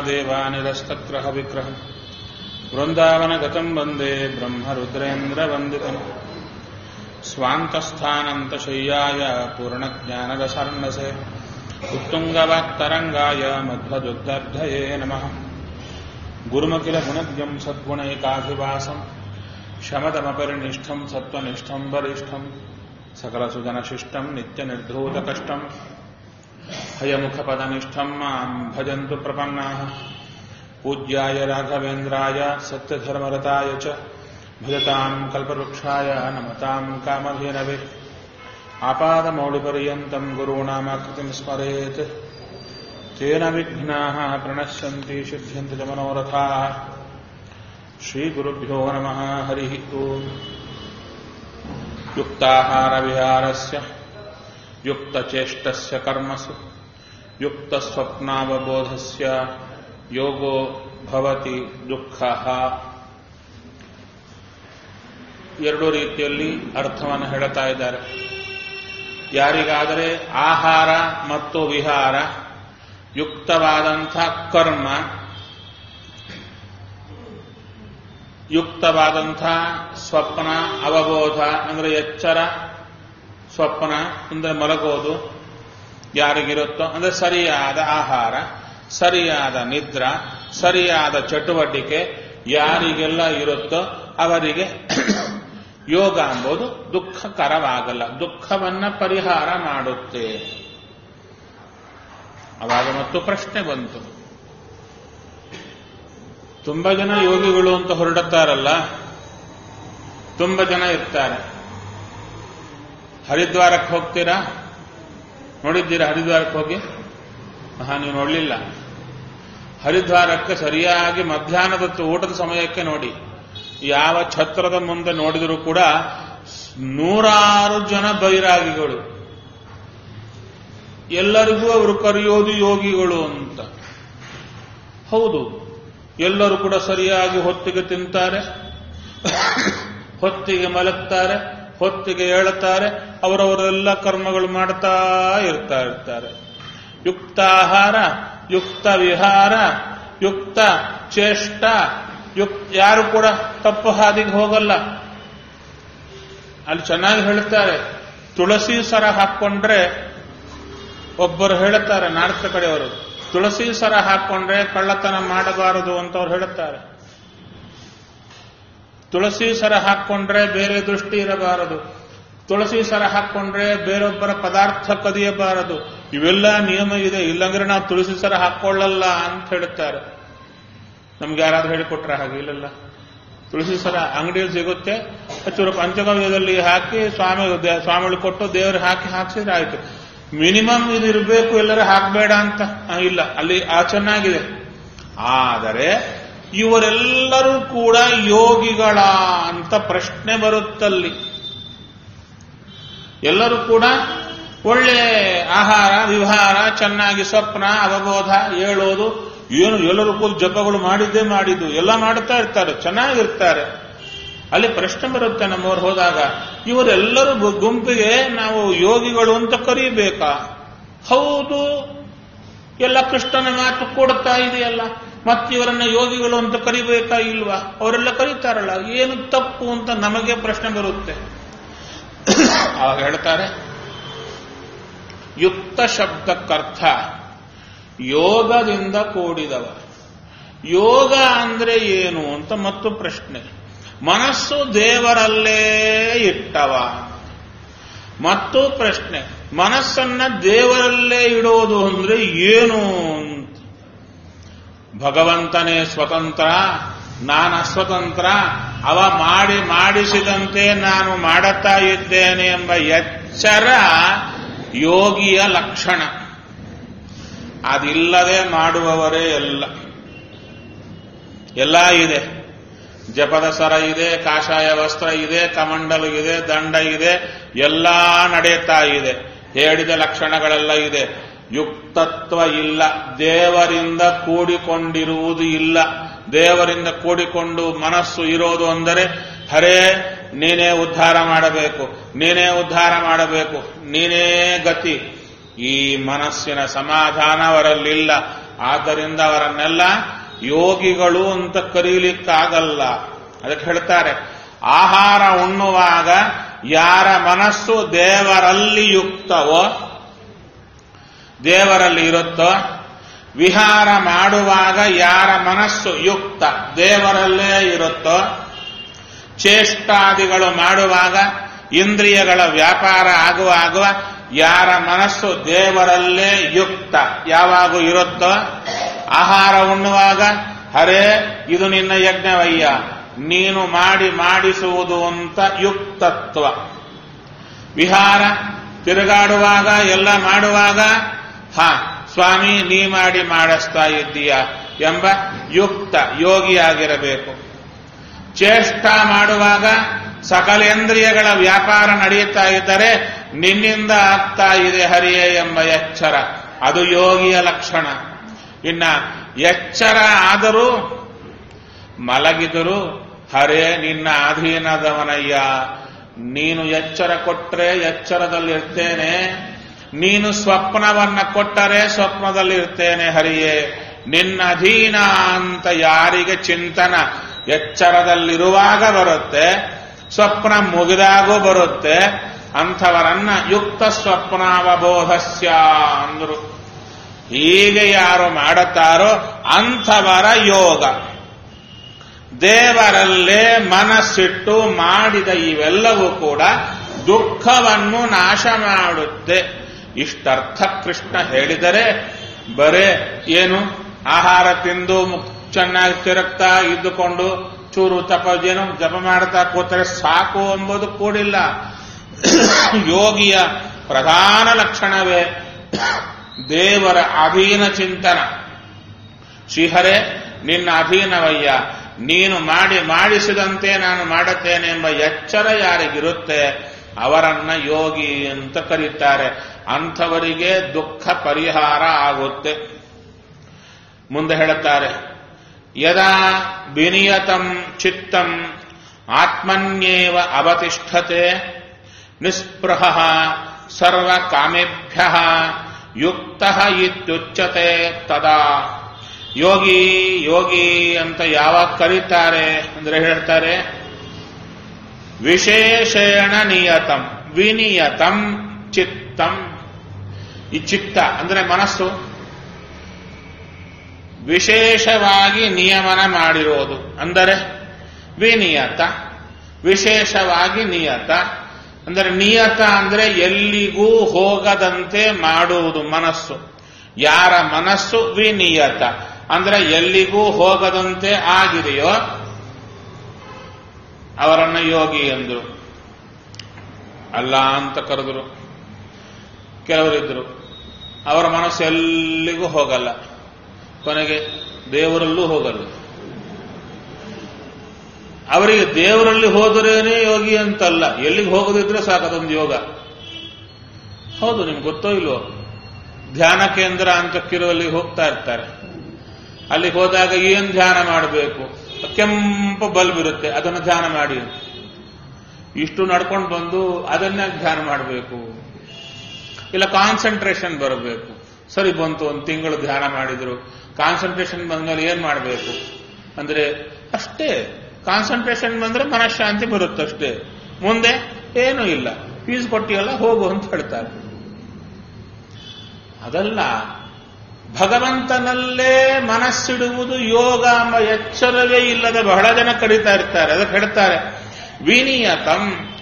देवानिरस्तग्रहविग्रहम् वृन्दावनगतम् वन्दे ब्रह्मरुद्रेन्द्रवन्दितम् स्वान्तस्थानन्तशय्याय पूर्णज्ञानरसर्णसे उत्तुङ्गवाक्तरङ्गाय मध्वदुग्धब्धये नमः गुरुमखिलगुणज्ञम् सद्गुणैकाभिवासम् शमदमपरिनिष्ठम् सत्त्वनिष्ठम् वरिष्ठम् सकलसुजनशिष्टम् नित्यनिर्धूतकष्टम् हयमुखपदनिष्ठम् माम् भजन्तु प्रपन्नाः पूज्याय राघवेन्द्राय सत्यधर्मरताय च भजताम् कल्पवृक्षाय नमताम् कामधेनवे आपादमौलिपर्यन्तम् गुरूणामाकृतिम् स्मरेत् तेन विघ्नाः प्रणश्यन्ति सिद्ध्यन्ति च मनोरथाः श्रीगुरुभ्यो नमः हरिः ओम् युक्ताहारविहारस्य युक्तचेष्टस्य कर्मसु युक्तस्वप्नावबोधस्य ಯೋಗೋ ಭವತಿ ದುಃಖ ಎರಡು ರೀತಿಯಲ್ಲಿ ಅರ್ಥವನ್ನು ಹೇಳುತ್ತಾ ಇದ್ದಾರೆ ಯಾರಿಗಾದರೆ ಆಹಾರ ಮತ್ತು ವಿಹಾರ ಯುಕ್ತವಾದಂಥ ಕರ್ಮ ಯುಕ್ತವಾದಂಥ ಸ್ವಪ್ನ ಅವಬೋಧ ಅಂದರೆ ಎಚ್ಚರ ಸ್ವಪ್ನ ಅಂದರೆ ಮಲಗೋದು ಯಾರಿಗಿರುತ್ತೋ ಅಂದರೆ ಸರಿಯಾದ ಆಹಾರ ಸರಿಯಾದ ನಿದ್ರ ಸರಿಯಾದ ಚಟುವಟಿಕೆ ಯಾರಿಗೆಲ್ಲ ಇರುತ್ತೋ ಅವರಿಗೆ ಯೋಗ ಎಂಬುದು ದುಃಖಕರವಾಗಲ್ಲ ದುಃಖವನ್ನ ಪರಿಹಾರ ಮಾಡುತ್ತೆ ಅವಾಗ ಮತ್ತು ಪ್ರಶ್ನೆ ಬಂತು ತುಂಬಾ ಜನ ಯೋಗಿಗಳು ಅಂತ ಹೊರಡುತ್ತಾರಲ್ಲ ತುಂಬಾ ಜನ ಇರ್ತಾರೆ ಹರಿದ್ವಾರಕ್ಕೆ ಹೋಗ್ತೀರಾ ನೋಡಿದ್ದೀರಾ ಹರಿದ್ವಾರಕ್ಕೆ ಹೋಗಿ ಹಾ ನೀವು ನೋಡಲಿಲ್ಲ ಹರಿದ್ವಾರಕ್ಕೆ ಸರಿಯಾಗಿ ಮಧ್ಯಾಹ್ನದ ಊಟದ ಸಮಯಕ್ಕೆ ನೋಡಿ ಯಾವ ಛತ್ರದ ಮುಂದೆ ನೋಡಿದರೂ ಕೂಡ ನೂರಾರು ಜನ ಬೈರಾಗಿಗಳು ಎಲ್ಲರಿಗೂ ಅವರು ಕರೆಯೋದು ಯೋಗಿಗಳು ಅಂತ ಹೌದು ಎಲ್ಲರೂ ಕೂಡ ಸರಿಯಾಗಿ ಹೊತ್ತಿಗೆ ತಿಂತಾರೆ ಹೊತ್ತಿಗೆ ಮಲಗ್ತಾರೆ ಹೊತ್ತಿಗೆ ಹೇಳುತ್ತಾರೆ ಅವರವರೆಲ್ಲ ಕರ್ಮಗಳು ಮಾಡ್ತಾ ಇರ್ತಾ ಇರ್ತಾರೆ ಯುಕ್ತಾಹಾರ ಯುಕ್ತ ವಿಹಾರ ಯುಕ್ತ ಚೇಷ್ಟ ಯುಕ್ ಯಾರು ಕೂಡ ತಪ್ಪು ಹಾದಿಗೆ ಹೋಗಲ್ಲ ಅಲ್ಲಿ ಚೆನ್ನಾಗಿ ಹೇಳ್ತಾರೆ ತುಳಸಿ ಸರ ಹಾಕೊಂಡ್ರೆ ಒಬ್ಬರು ಹೇಳುತ್ತಾರೆ ನಾರ್ಥ ಕಡೆಯವರು ತುಳಸಿ ಸರ ಹಾಕೊಂಡ್ರೆ ಕಳ್ಳತನ ಮಾಡಬಾರದು ಅಂತ ಅವ್ರು ಹೇಳುತ್ತಾರೆ ತುಳಸಿ ಸರ ಹಾಕೊಂಡ್ರೆ ಬೇರೆ ದೃಷ್ಟಿ ಇರಬಾರದು ತುಳಸಿ ಸರ ಹಾಕೊಂಡ್ರೆ ಬೇರೊಬ್ಬರ ಪದಾರ್ಥ ಕದಿಯಬಾರದು ಇವೆಲ್ಲ ನಿಯಮ ಇದೆ ಇಲ್ಲಂದ್ರೆ ನಾವು ತುಳಸಿ ಸರ ಹಾಕೊಳ್ಳಲ್ಲ ಅಂತ ಹೇಳುತ್ತಾರೆ ನಮ್ಗೆ ಯಾರಾದ್ರೂ ಹೇಳಿಕೊಟ್ರೆ ಹಾಗೆ ಇಲ್ಲಲ್ಲ ತುಳಸಿ ಸರ ಅಂಗಡಿಯಲ್ಲಿ ಸಿಗುತ್ತೆ ಚೂರು ಪಂಚಗವ್ಯದಲ್ಲಿ ಹಾಕಿ ಸ್ವಾಮಿ ಸ್ವಾಮಿಗಳು ಕೊಟ್ಟು ದೇವರು ಹಾಕಿ ಹಾಕ್ಸಿದ್ರೆ ಆಯ್ತು ಮಿನಿಮಮ್ ಇದು ಇರಬೇಕು ಎಲ್ಲರೂ ಹಾಕಬೇಡ ಅಂತ ಇಲ್ಲ ಅಲ್ಲಿ ಆ ಚೆನ್ನಾಗಿದೆ ಆದರೆ ಇವರೆಲ್ಲರೂ ಕೂಡ ಯೋಗಿಗಳ ಅಂತ ಪ್ರಶ್ನೆ ಬರುತ್ತಲ್ಲಿ ಎಲ್ಲರೂ ಕೂಡ ಒಳ್ಳೆ ಆಹಾರ ವಿಹಾರ ಚೆನ್ನಾಗಿ ಸ್ವಪ್ನ ಅವಬೋಧ ಹೇಳೋದು ಏನು ಎಲ್ಲರೂ ಕೂಡ ಜಪಗಳು ಮಾಡಿದ್ದೇ ಮಾಡಿದ್ದು ಎಲ್ಲ ಮಾಡ್ತಾ ಇರ್ತಾರೆ ಚೆನ್ನಾಗಿರ್ತಾರೆ ಅಲ್ಲಿ ಪ್ರಶ್ನೆ ಬರುತ್ತೆ ನಮ್ಮವ್ರು ಹೋದಾಗ ಇವರೆಲ್ಲರೂ ಗುಂಪಿಗೆ ನಾವು ಯೋಗಿಗಳು ಅಂತ ಕರೀಬೇಕಾ ಹೌದು ಎಲ್ಲ ಕೃಷ್ಣನ ಮಾತು ಕೊಡ್ತಾ ಇದೆಯಲ್ಲ ಮತ್ತಿವರನ್ನ ಯೋಗಿಗಳು ಅಂತ ಕರಿಬೇಕಾ ಇಲ್ವಾ ಅವರೆಲ್ಲ ಕರೀತಾರಲ್ಲ ಏನು ತಪ್ಪು ಅಂತ ನಮಗೆ ಪ್ರಶ್ನೆ ಬರುತ್ತೆ ಆವಾಗ ಹೇಳ್ತಾರೆ ಯುಕ್ತ ಶಬ್ದಕ್ಕರ್ಥ ಯೋಗದಿಂದ ಕೂಡಿದವ ಯೋಗ ಅಂದ್ರೆ ಏನು ಅಂತ ಮತ್ತು ಪ್ರಶ್ನೆ ಮನಸ್ಸು ದೇವರಲ್ಲೇ ಇಟ್ಟವ ಮತ್ತು ಪ್ರಶ್ನೆ ಮನಸ್ಸನ್ನ ದೇವರಲ್ಲೇ ಇಡೋದು ಅಂದ್ರೆ ಏನು ಅಂತ ಭಗವಂತನೇ ಸ್ವತಂತ್ರ ನಾನು ಅಸ್ವತಂತ್ರ ಅವ ಮಾಡಿ ಮಾಡಿಸಿದಂತೆ ನಾನು ಮಾಡುತ್ತಾ ಇದ್ದೇನೆ ಎಂಬ ಎಚ್ಚರ ಯೋಗಿಯ ಲಕ್ಷಣ ಅದಿಲ್ಲದೆ ಮಾಡುವವರೇ ಎಲ್ಲ ಎಲ್ಲ ಇದೆ ಜಪದ ಸರ ಇದೆ ಕಾಷಾಯ ವಸ್ತ್ರ ಇದೆ ಕಮಂಡಲು ಇದೆ ದಂಡ ಇದೆ ಎಲ್ಲ ನಡೆಯುತ್ತಾ ಇದೆ ಹೇಳಿದ ಲಕ್ಷಣಗಳೆಲ್ಲ ಇದೆ ಯುಕ್ತತ್ವ ಇಲ್ಲ ದೇವರಿಂದ ಕೂಡಿಕೊಂಡಿರುವುದು ಇಲ್ಲ ದೇವರಿಂದ ಕೂಡಿಕೊಂಡು ಮನಸ್ಸು ಇರೋದು ಅಂದರೆ ಹರೇ ನೀನೇ ಉದ್ಧಾರ ಮಾಡಬೇಕು ನೀನೇ ಉದ್ಧಾರ ಮಾಡಬೇಕು ನೀನೇ ಗತಿ ಈ ಮನಸ್ಸಿನ ಸಮಾಧಾನ ಅವರಲ್ಲಿಲ್ಲ ಆದ್ದರಿಂದ ಅವರನ್ನೆಲ್ಲ ಯೋಗಿಗಳು ಅಂತ ಕರೀಲಿಕ್ಕಾಗಲ್ಲ ಅದಕ್ಕೆ ಹೇಳ್ತಾರೆ ಆಹಾರ ಉಣ್ಣುವಾಗ ಯಾರ ಮನಸ್ಸು ದೇವರಲ್ಲಿ ಯುಕ್ತವೋ ದೇವರಲ್ಲಿ ಇರುತ್ತೋ ವಿಹಾರ ಮಾಡುವಾಗ ಯಾರ ಮನಸ್ಸು ಯುಕ್ತ ದೇವರಲ್ಲೇ ಇರುತ್ತೋ ಚೇಷ್ಟಾದಿಗಳು ಮಾಡುವಾಗ ಇಂದ್ರಿಯಗಳ ವ್ಯಾಪಾರ ಆಗುವಾಗ ಯಾರ ಮನಸ್ಸು ದೇವರಲ್ಲೇ ಯುಕ್ತ ಯಾವಾಗೂ ಇರುತ್ತೋ ಆಹಾರ ಉಣ್ಣುವಾಗ ಹರೇ ಇದು ನಿನ್ನ ಯಜ್ಞವಯ್ಯ ನೀನು ಮಾಡಿ ಮಾಡಿಸುವುದು ಅಂತ ಯುಕ್ತತ್ವ ವಿಹಾರ ತಿರುಗಾಡುವಾಗ ಎಲ್ಲ ಮಾಡುವಾಗ ಹಾ ಸ್ವಾಮಿ ನೀ ಮಾಡಿ ಮಾಡಿಸ್ತಾ ಇದ್ದೀಯ ಎಂಬ ಯುಕ್ತ ಯೋಗಿಯಾಗಿರಬೇಕು ಚೇಷ್ಟ ಮಾಡುವಾಗ ಸಕಲೇಂದ್ರಿಯಗಳ ವ್ಯಾಪಾರ ನಡೆಯುತ್ತಾ ಇದ್ದರೆ ನಿನ್ನಿಂದ ಆಗ್ತಾ ಇದೆ ಹರಿಯೇ ಎಂಬ ಎಚ್ಚರ ಅದು ಯೋಗಿಯ ಲಕ್ಷಣ ಇನ್ನ ಎಚ್ಚರ ಆದರೂ ಮಲಗಿದರು ಹರೇ ನಿನ್ನ ಅಧೀನದವನಯ್ಯ ನೀನು ಎಚ್ಚರ ಕೊಟ್ಟರೆ ಎಚ್ಚರದಲ್ಲಿರ್ತೇನೆ ನೀನು ಸ್ವಪ್ನವನ್ನ ಕೊಟ್ಟರೆ ಸ್ವಪ್ನದಲ್ಲಿರ್ತೇನೆ ಹರಿಯೇ ನಿನ್ನ ಅಧೀನ ಅಂತ ಯಾರಿಗೆ ಚಿಂತನ ಎಚ್ಚರದಲ್ಲಿರುವಾಗ ಬರುತ್ತೆ ಸ್ವಪ್ನ ಮುಗಿದಾಗೂ ಬರುತ್ತೆ ಅಂಥವರನ್ನ ಯುಕ್ತ ಸ್ವಪ್ನಾವಬೋಧಸ್ಯ ಅಂದ್ರು ಹೀಗೆ ಯಾರು ಮಾಡುತ್ತಾರೋ ಅಂಥವರ ಯೋಗ ದೇವರಲ್ಲೇ ಮನಸ್ಸಿಟ್ಟು ಮಾಡಿದ ಇವೆಲ್ಲವೂ ಕೂಡ ದುಃಖವನ್ನು ನಾಶ ಮಾಡುತ್ತೆ ಇಷ್ಟರ್ಥ ಕೃಷ್ಣ ಹೇಳಿದರೆ ಬರೇ ಏನು ಆಹಾರ ತಿಂದು ಚೆನ್ನಾಗಿ ತಿರುಗ್ತಾ ಇದ್ದುಕೊಂಡು ಚೂರು ತಪಜೇನು ಜಪ ಮಾಡ್ತಾ ಕೂತರೆ ಸಾಕು ಎಂಬುದು ಕೂಡಿಲ್ಲ ಯೋಗಿಯ ಪ್ರಧಾನ ಲಕ್ಷಣವೇ ದೇವರ ಅಧೀನ ಚಿಂತನ ಶ್ರೀಹರೇ ನಿನ್ನ ಅಧೀನವಯ್ಯ ನೀನು ಮಾಡಿ ಮಾಡಿಸಿದಂತೆ ನಾನು ಮಾಡುತ್ತೇನೆ ಎಂಬ ಎಚ್ಚರ ಯಾರಿಗಿರುತ್ತೆ ಅವರನ್ನ ಯೋಗಿ ಅಂತ ಕರೀತಾರೆ ಅಂಥವರಿಗೆ ದುಃಖ ಪರಿಹಾರ ಆಗುತ್ತೆ ಮುಂದೆ ಹೇಳುತ್ತಾರೆ ಯದಾ ವಿನಿಯತಂ ಚಿತ್ತಂ ಆತ್ಮನ್ಯೇವ ಅವತಿಷ್ಠತೆ ನಿಸ್ಪೃಹ ಸರ್ವ ಕಾಮೇಭ್ಯ ಯುಕ್ತ ಇತ್ಯುಚ್ಯತೆ ತದಾ ಯೋಗಿ ಯೋಗಿ ಅಂತ ಯಾವಾಗ ಕರೀತಾರೆ ಅಂದ್ರೆ ಹೇಳ್ತಾರೆ ವಿಶೇಷೇಣ ನಿಯತಂ ವಿನಿಯತಂ ಚಿತ್ತಂ ಈ ಚಿತ್ತ ಅಂದ್ರೆ ಮನಸ್ಸು ವಿಶೇಷವಾಗಿ ನಿಯಮನ ಮಾಡಿರೋದು ಅಂದರೆ ವಿನಿಯತ ವಿಶೇಷವಾಗಿ ನಿಯತ ಅಂದರೆ ನಿಯತ ಅಂದ್ರೆ ಎಲ್ಲಿಗೂ ಹೋಗದಂತೆ ಮಾಡುವುದು ಮನಸ್ಸು ಯಾರ ಮನಸ್ಸು ವಿನಿಯತ ಅಂದ್ರೆ ಎಲ್ಲಿಗೂ ಹೋಗದಂತೆ ಆಗಿದೆಯೋ ಅವರನ್ನ ಯೋಗಿ ಎಂದರು ಅಲ್ಲ ಅಂತ ಕರೆದರು ಕೆಲವರಿದ್ರು ಅವರ ಮನಸ್ಸು ಎಲ್ಲಿಗೂ ಹೋಗಲ್ಲ ಕೊನೆಗೆ ದೇವರಲ್ಲೂ ಹೋಗಲ್ಲ ಅವರಿಗೆ ದೇವರಲ್ಲಿ ಹೋದರೇನೆ ಯೋಗಿ ಅಂತಲ್ಲ ಎಲ್ಲಿಗೆ ಹೋಗೋದಿದ್ರೆ ಸಾಕದೊಂದು ಯೋಗ ಹೌದು ನಿಮ್ಗೆ ಗೊತ್ತೋ ಇಲ್ವೋ ಧ್ಯಾನ ಕೇಂದ್ರ ಅಂತ ಕಿರುವಲ್ಲಿ ಹೋಗ್ತಾ ಇರ್ತಾರೆ ಅಲ್ಲಿ ಹೋದಾಗ ಏನ್ ಧ್ಯಾನ ಮಾಡಬೇಕು ಕೆಂಪು ಬಲ್ಬ್ ಇರುತ್ತೆ ಅದನ್ನು ಧ್ಯಾನ ಮಾಡಿ ಇಷ್ಟು ನಡ್ಕೊಂಡು ಬಂದು ಅದನ್ನ ಧ್ಯಾನ ಮಾಡಬೇಕು ಇಲ್ಲ ಕಾನ್ಸಂಟ್ರೇಷನ್ ಬರಬೇಕು ಸರಿ ಬಂತು ಒಂದು ತಿಂಗಳು ಧ್ಯಾನ ಮಾಡಿದ್ರು ಕಾನ್ಸಂಟ್ರೇಷನ್ ಬಂದ್ಮೇಲೆ ಏನ್ ಮಾಡಬೇಕು ಅಂದ್ರೆ ಅಷ್ಟೇ ಕಾನ್ಸಂಟ್ರೇಷನ್ ಬಂದ್ರೆ ಮನಃಶಾಂತಿ ಬರುತ್ತಷ್ಟೇ ಮುಂದೆ ಏನೂ ಇಲ್ಲ ಫೀಸ್ ಕೊಟ್ಟಿಯಲ್ಲ ಹೋಗು ಅಂತ ಹೇಳ್ತಾರೆ ಅದಲ್ಲ ಭಗವಂತನಲ್ಲೇ ಮನಸ್ಸಿಡುವುದು ಯೋಗ ಎಂಬ ಎಚ್ಚರವೇ ಇಲ್ಲದ ಬಹಳ ಜನ ಕರೀತಾ ಇರ್ತಾರೆ ಅದಕ್ಕೆ ಹೇಳ್ತಾರೆ ವಿನಿಯತಂ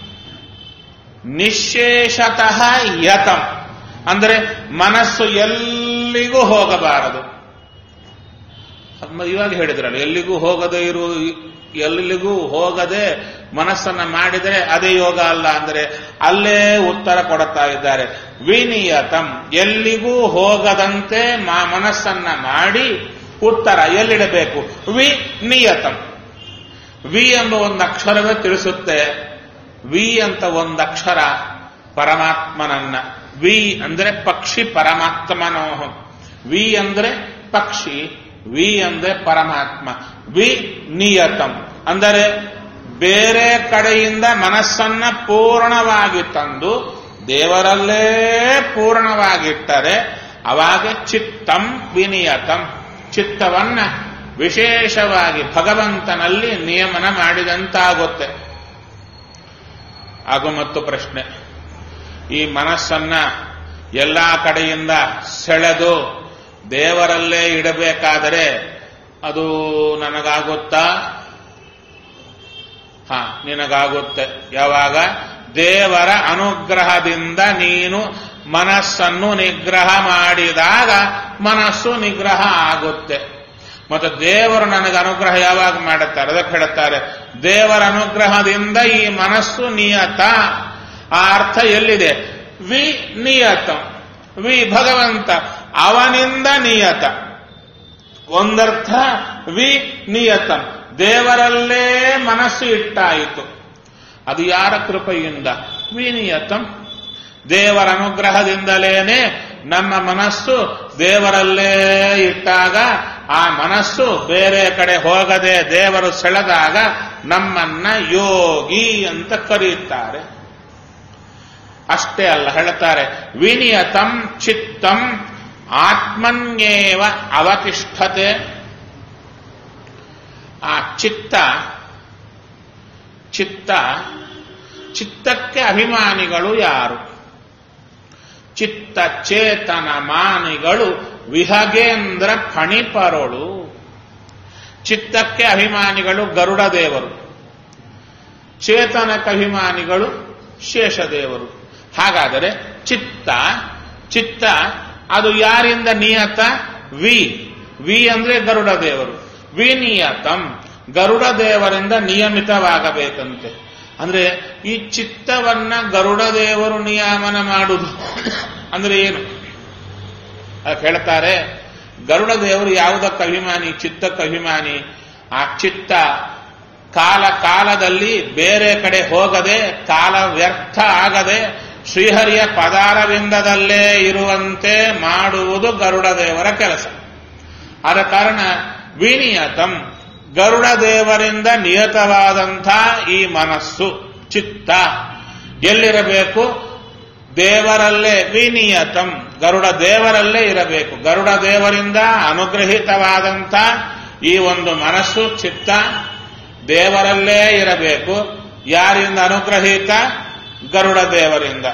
ನಿಶೇಷತಃ ಯತಂ ಅಂದರೆ ಮನಸ್ಸು ಎಲ್ಲಿಗೂ ಹೋಗಬಾರದು ಇವಾಗ ಹೇಳಿದ್ರಲ್ಲ ಎಲ್ಲಿಗೂ ಹೋಗದೇ ಇರು ಎಲ್ಲಿಗೂ ಹೋಗದೆ ಮನಸ್ಸನ್ನ ಮಾಡಿದರೆ ಅದೇ ಯೋಗ ಅಲ್ಲ ಅಂದ್ರೆ ಅಲ್ಲೇ ಉತ್ತರ ಕೊಡುತ್ತಾ ಇದ್ದಾರೆ ವಿನಿಯತಂ ಎಲ್ಲಿಗೂ ಹೋಗದಂತೆ ಮನಸ್ಸನ್ನ ಮಾಡಿ ಉತ್ತರ ಎಲ್ಲಿಡಬೇಕು ವಿ ನಿಯತಂ ವಿ ಎಂಬ ಒಂದು ಅಕ್ಷರವೇ ತಿಳಿಸುತ್ತೆ ವಿ ಅಂತ ಒಂದು ಅಕ್ಷರ ಪರಮಾತ್ಮನನ್ನ ವಿ ಅಂದ್ರೆ ಪಕ್ಷಿ ಪರಮಾತ್ಮನೋ ವಿ ಅಂದ್ರೆ ಪಕ್ಷಿ ವಿ ಅಂದ್ರೆ ಪರಮಾತ್ಮ ವಿ ನಿಯತಂ ಅಂದರೆ ಬೇರೆ ಕಡೆಯಿಂದ ಮನಸ್ಸನ್ನ ಪೂರ್ಣವಾಗಿ ತಂದು ದೇವರಲ್ಲೇ ಪೂರ್ಣವಾಗಿಟ್ಟರೆ ಅವಾಗ ಚಿತ್ತಂ ವಿನಿಯತಂ ಚಿತ್ತವನ್ನ ವಿಶೇಷವಾಗಿ ಭಗವಂತನಲ್ಲಿ ನಿಯಮನ ಮಾಡಿದಂತಾಗುತ್ತೆ ಹಾಗೂ ಮತ್ತು ಪ್ರಶ್ನೆ ಈ ಮನಸ್ಸನ್ನ ಎಲ್ಲಾ ಕಡೆಯಿಂದ ಸೆಳೆದು ದೇವರಲ್ಲೇ ಇಡಬೇಕಾದರೆ ಅದು ನನಗಾಗುತ್ತಾ ಹಾ ನಿನಗಾಗುತ್ತೆ ಯಾವಾಗ ದೇವರ ಅನುಗ್ರಹದಿಂದ ನೀನು ಮನಸ್ಸನ್ನು ನಿಗ್ರಹ ಮಾಡಿದಾಗ ಮನಸ್ಸು ನಿಗ್ರಹ ಆಗುತ್ತೆ ಮತ್ತು ದೇವರು ನನಗೆ ಅನುಗ್ರಹ ಯಾವಾಗ ಮಾಡುತ್ತಾರೆ ಅದಕ್ಕೆ ಹೇಳುತ್ತಾರೆ ದೇವರ ಅನುಗ್ರಹದಿಂದ ಈ ಮನಸ್ಸು ನಿಯತ ಆ ಅರ್ಥ ಎಲ್ಲಿದೆ ವಿ ನಿಯತ ವಿ ಭಗವಂತ ಅವನಿಂದ ನಿಯತ ಒಂದರ್ಥ ವಿ ನಿಯತ ದೇವರಲ್ಲೇ ಮನಸ್ಸು ಇಟ್ಟಾಯಿತು ಅದು ಯಾರ ಕೃಪೆಯಿಂದ ವಿನಿಯತಂ ದೇವರ ಅನುಗ್ರಹದಿಂದಲೇನೆ ನಮ್ಮ ಮನಸ್ಸು ದೇವರಲ್ಲೇ ಇಟ್ಟಾಗ ಆ ಮನಸ್ಸು ಬೇರೆ ಕಡೆ ಹೋಗದೆ ದೇವರು ಸೆಳೆದಾಗ ನಮ್ಮನ್ನ ಯೋಗಿ ಅಂತ ಕರೆಯುತ್ತಾರೆ ಅಷ್ಟೇ ಅಲ್ಲ ಹೇಳ್ತಾರೆ ವಿನಿಯತಂ ಚಿತ್ತಂ ಆತ್ಮನ್ಯೇವ ಅವತಿಷ್ಠತೆ ಆ ಚಿತ್ತ ಚಿತ್ತ ಚಿತ್ತಕ್ಕೆ ಅಭಿಮಾನಿಗಳು ಯಾರು ಚಿತ್ತ ಚೇತನ ಮಾನಿಗಳು ವಿಹಗೇಂದ್ರ ಫಣಿಪರೊಳು ಚಿತ್ತಕ್ಕೆ ಅಭಿಮಾನಿಗಳು ಗರುಡ ದೇವರು ಚೇತನಕ್ಕೆ ಅಭಿಮಾನಿಗಳು ಶೇಷದೇವರು ಹಾಗಾದರೆ ಚಿತ್ತ ಚಿತ್ತ ಅದು ಯಾರಿಂದ ನಿಯತ ವಿ ವಿ ಅಂದ್ರೆ ಗರುಡ ದೇವರು ವಿನಿಯತಂ ಗರುಡ ದೇವರಿಂದ ನಿಯಮಿತವಾಗಬೇಕಂತೆ ಅಂದ್ರೆ ಈ ಚಿತ್ತವನ್ನ ಗರುಡ ದೇವರು ನಿಯಾಮನ ಮಾಡುವುದು ಅಂದ್ರೆ ಏನು ಅದಕ್ಕೆ ಹೇಳ್ತಾರೆ ಗರುಡ ದೇವರು ಯಾವುದಕ್ಕೆ ಅಭಿಮಾನಿ ಚಿತ್ತಕ್ಕೆ ಅಭಿಮಾನಿ ಆ ಚಿತ್ತ ಕಾಲ ಕಾಲದಲ್ಲಿ ಬೇರೆ ಕಡೆ ಹೋಗದೆ ಕಾಲ ವ್ಯರ್ಥ ಆಗದೆ ಶ್ರೀಹರಿಯ ಪದಾರವಿಂದದಲ್ಲೇ ಇರುವಂತೆ ಮಾಡುವುದು ಗರುಡ ದೇವರ ಕೆಲಸ ಆದ ಕಾರಣ ವಿನಿಯತಂ ಗರುಡ ದೇವರಿಂದ ನಿಯತವಾದಂಥ ಈ ಮನಸ್ಸು ಚಿತ್ತ ಎಲ್ಲಿರಬೇಕು ದೇವರಲ್ಲೇ ವಿನಿಯತಂ ಗರುಡ ದೇವರಲ್ಲೇ ಇರಬೇಕು ಗರುಡ ದೇವರಿಂದ ಅನುಗ್ರಹಿತವಾದಂಥ ಈ ಒಂದು ಮನಸ್ಸು ಚಿತ್ತ ದೇವರಲ್ಲೇ ಇರಬೇಕು ಯಾರಿಂದ ಅನುಗ್ರಹಿತ ಗರುಡ ದೇವರಿಂದ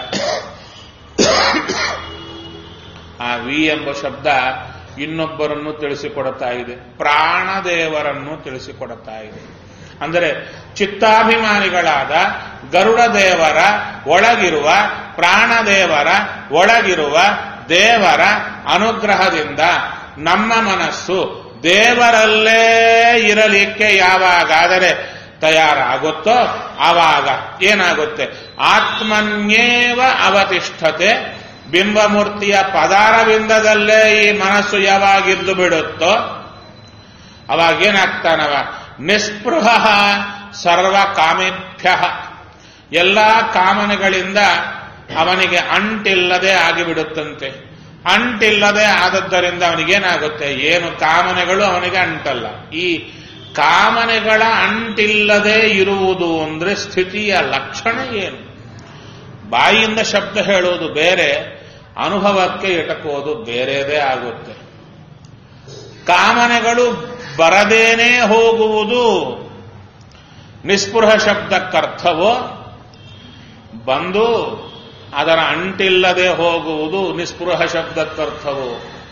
ಆ ವಿ ಎಂಬ ಶಬ್ದ ಇನ್ನೊಬ್ಬರನ್ನು ತಿಳಿಸಿಕೊಡುತ್ತಾ ಇದೆ ಪ್ರಾಣದೇವರನ್ನು ತಿಳಿಸಿಕೊಡುತ್ತಾ ಇದೆ ಅಂದರೆ ಚಿತ್ತಾಭಿಮಾನಿಗಳಾದ ಗರುಡ ದೇವರ ಒಳಗಿರುವ ಪ್ರಾಣದೇವರ ಒಳಗಿರುವ ದೇವರ ಅನುಗ್ರಹದಿಂದ ನಮ್ಮ ಮನಸ್ಸು ದೇವರಲ್ಲೇ ಇರಲಿಕ್ಕೆ ಯಾವಾಗಾದರೆ ತಯಾರಾಗುತ್ತೋ ಆವಾಗ ಏನಾಗುತ್ತೆ ಆತ್ಮನ್ಯೇವ ಅವತಿಷ್ಠತೆ ಬಿಂಬಮೂರ್ತಿಯ ಪದಾರವಿಂದದಲ್ಲೇ ಈ ಮನಸ್ಸು ಯಾವಾಗಿದ್ದು ಬಿಡುತ್ತೋ ಅವಾಗೇನಾಗ್ತಾನವ ನಿಸ್ಪೃಹ ಸರ್ವ ಕಾಮೇಭ್ಯ ಎಲ್ಲ ಕಾಮನೆಗಳಿಂದ ಅವನಿಗೆ ಅಂಟಿಲ್ಲದೆ ಆಗಿಬಿಡುತ್ತಂತೆ ಅಂಟಿಲ್ಲದೆ ಆದದ್ದರಿಂದ ಅವನಿಗೇನಾಗುತ್ತೆ ಏನು ಕಾಮನೆಗಳು ಅವನಿಗೆ ಅಂಟಲ್ಲ ಈ ಕಾಮನೆಗಳ ಅಂಟಿಲ್ಲದೆ ಇರುವುದು ಅಂದ್ರೆ ಸ್ಥಿತಿಯ ಲಕ್ಷಣ ಏನು ಬಾಯಿಯಿಂದ ಶಬ್ದ ಹೇಳುವುದು ಬೇರೆ ಅನುಭವಕ್ಕೆ ಇಟಕೋದು ಬೇರೆದೇ ಆಗುತ್ತೆ ಕಾಮನೆಗಳು ಬರದೇನೆ ಹೋಗುವುದು ನಿಸ್ಪೃಹ ಶಬ್ದಕ್ಕರ್ಥವೋ ಬಂದು ಅದರ ಅಂಟಿಲ್ಲದೆ ಹೋಗುವುದು ನಿಸ್ಪೃಹ ಶಬ್ದಕ್ಕರ್ಥವೋ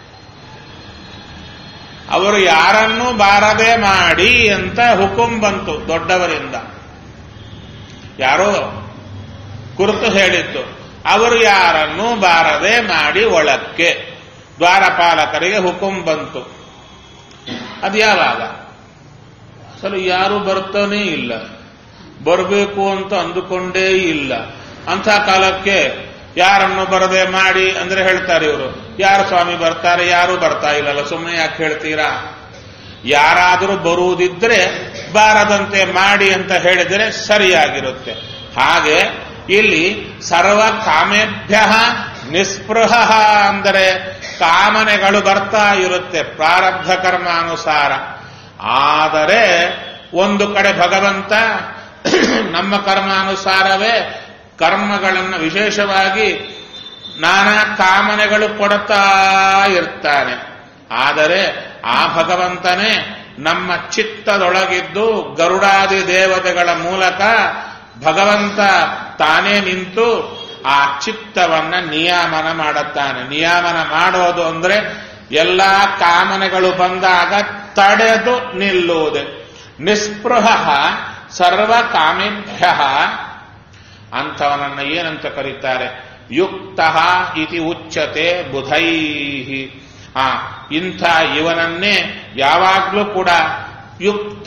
ಅವರು ಯಾರನ್ನೂ ಬಾರದೆ ಮಾಡಿ ಅಂತ ಹುಕುಂ ಬಂತು ದೊಡ್ಡವರಿಂದ ಯಾರೋ ಕುರಿತು ಹೇಳಿತ್ತು ಅವರು ಯಾರನ್ನೂ ಬಾರದೆ ಮಾಡಿ ಒಳಕ್ಕೆ ದ್ವಾರಪಾಲಕರಿಗೆ ಹುಕುಂ ಬಂತು ಅದು ಯಾವಾಗ ಅಸಲು ಯಾರು ಬರ್ತಾನೇ ಇಲ್ಲ ಬರಬೇಕು ಅಂತ ಅಂದುಕೊಂಡೇ ಇಲ್ಲ ಅಂಥ ಕಾಲಕ್ಕೆ ಯಾರನ್ನು ಬರದೆ ಮಾಡಿ ಅಂದ್ರೆ ಹೇಳ್ತಾರೆ ಇವರು ಯಾರು ಸ್ವಾಮಿ ಬರ್ತಾರೆ ಯಾರು ಬರ್ತಾ ಇಲ್ಲಲ್ಲ ಸುಮ್ಮನೆ ಯಾಕೆ ಹೇಳ್ತೀರಾ ಯಾರಾದರೂ ಬರುವುದಿದ್ರೆ ಬಾರದಂತೆ ಮಾಡಿ ಅಂತ ಹೇಳಿದರೆ ಸರಿಯಾಗಿರುತ್ತೆ ಹಾಗೆ ಇಲ್ಲಿ ಸರ್ವ ಕಾಮೇಭ್ಯ ನಿಸ್ಪೃಹ ಅಂದರೆ ಕಾಮನೆಗಳು ಬರ್ತಾ ಇರುತ್ತೆ ಪ್ರಾರಬ್ಧ ಕರ್ಮಾನುಸಾರ ಆದರೆ ಒಂದು ಕಡೆ ಭಗವಂತ ನಮ್ಮ ಕರ್ಮಾನುಸಾರವೇ ಕರ್ಮಗಳನ್ನು ವಿಶೇಷವಾಗಿ ನಾನಾ ಕಾಮನೆಗಳು ಕೊಡ್ತಾ ಇರ್ತಾನೆ ಆದರೆ ಆ ಭಗವಂತನೇ ನಮ್ಮ ಚಿತ್ತದೊಳಗಿದ್ದು ಗರುಡಾದಿ ದೇವತೆಗಳ ಮೂಲಕ ಭಗವಂತ ತಾನೇ ನಿಂತು ಆ ಚಿತ್ತವನ್ನ ನಿಯಾಮನ ಮಾಡುತ್ತಾನೆ ನಿಯಾಮನ ಮಾಡೋದು ಅಂದ್ರೆ ಎಲ್ಲಾ ಕಾಮನೆಗಳು ಬಂದಾಗ ತಡೆದು ನಿಲ್ಲುವುದು ನಿಸ್ಪೃಹ ಸರ್ವ ಕಾಮೇಭ್ಯ ಅಂಥವನನ್ನ ಏನಂತ ಕರೀತಾರೆ ಯುಕ್ತ ಇತಿ ಉಚ್ಚತೆ ಬುಧೈ ಆ ಇಂಥ ಇವನನ್ನೇ ಯಾವಾಗಲೂ ಕೂಡ ಯುಕ್ತ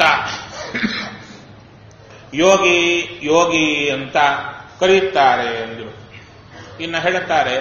ಯೋಗಿ ಯೋಗಿ ಅಂತ ಕರೆಯುತ್ತಾರೆ ಎಂದು ಇನ್ನು ಹೇಳುತ್ತಾರೆ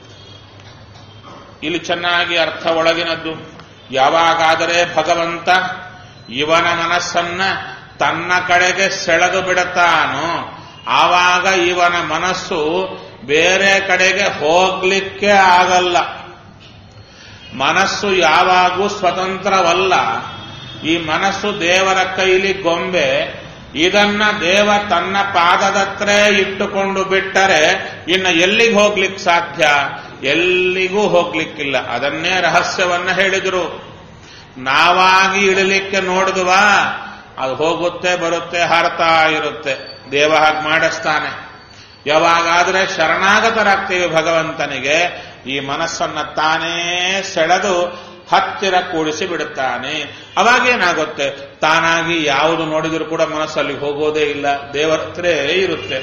ಇಲ್ಲಿ ಚೆನ್ನಾಗಿ ಅರ್ಥ ಒಳಗಿನದ್ದು ಯಾವಾಗಾದರೆ ಭಗವಂತ ಇವನ ಮನಸ್ಸನ್ನ ತನ್ನ ಕಡೆಗೆ ಸೆಳೆದು ಬಿಡುತ್ತಾನೋ ಆವಾಗ ಇವನ ಮನಸ್ಸು ಬೇರೆ ಕಡೆಗೆ ಹೋಗ್ಲಿಕ್ಕೆ ಆಗಲ್ಲ ಮನಸ್ಸು ಯಾವಾಗೂ ಸ್ವತಂತ್ರವಲ್ಲ ಈ ಮನಸ್ಸು ದೇವರ ಕೈಲಿ ಗೊಂಬೆ ಇದನ್ನ ದೇವ ತನ್ನ ಪಾದದತ್ರ ಇಟ್ಟುಕೊಂಡು ಬಿಟ್ಟರೆ ಇನ್ನು ಎಲ್ಲಿಗೆ ಹೋಗ್ಲಿಕ್ಕೆ ಸಾಧ್ಯ ಎಲ್ಲಿಗೂ ಹೋಗ್ಲಿಕ್ಕಿಲ್ಲ ಅದನ್ನೇ ರಹಸ್ಯವನ್ನ ಹೇಳಿದ್ರು ನಾವಾಗಿ ಇಡಲಿಕ್ಕೆ ನೋಡಿದ್ವಾ ಅದು ಹೋಗುತ್ತೆ ಬರುತ್ತೆ ಹಾರತಾ ಇರುತ್ತೆ ದೇವ ಹಾಗೆ ಮಾಡಿಸ್ತಾನೆ ಯಾವಾಗಾದ್ರೆ ಶರಣಾಗತರಾಗ್ತೀವಿ ಭಗವಂತನಿಗೆ ಈ ಮನಸ್ಸನ್ನ ತಾನೇ ಸೆಳೆದು ಹತ್ತಿರ ಕೂಡಿಸಿ ಬಿಡುತ್ತಾನೆ ಅವಾಗೇನಾಗುತ್ತೆ ತಾನಾಗಿ ಯಾವುದು ನೋಡಿದರೂ ಕೂಡ ಮನಸ್ಸಲ್ಲಿ ಹೋಗೋದೇ ಇಲ್ಲ ದೇವರ ಹತ್ರ ಇರುತ್ತೆ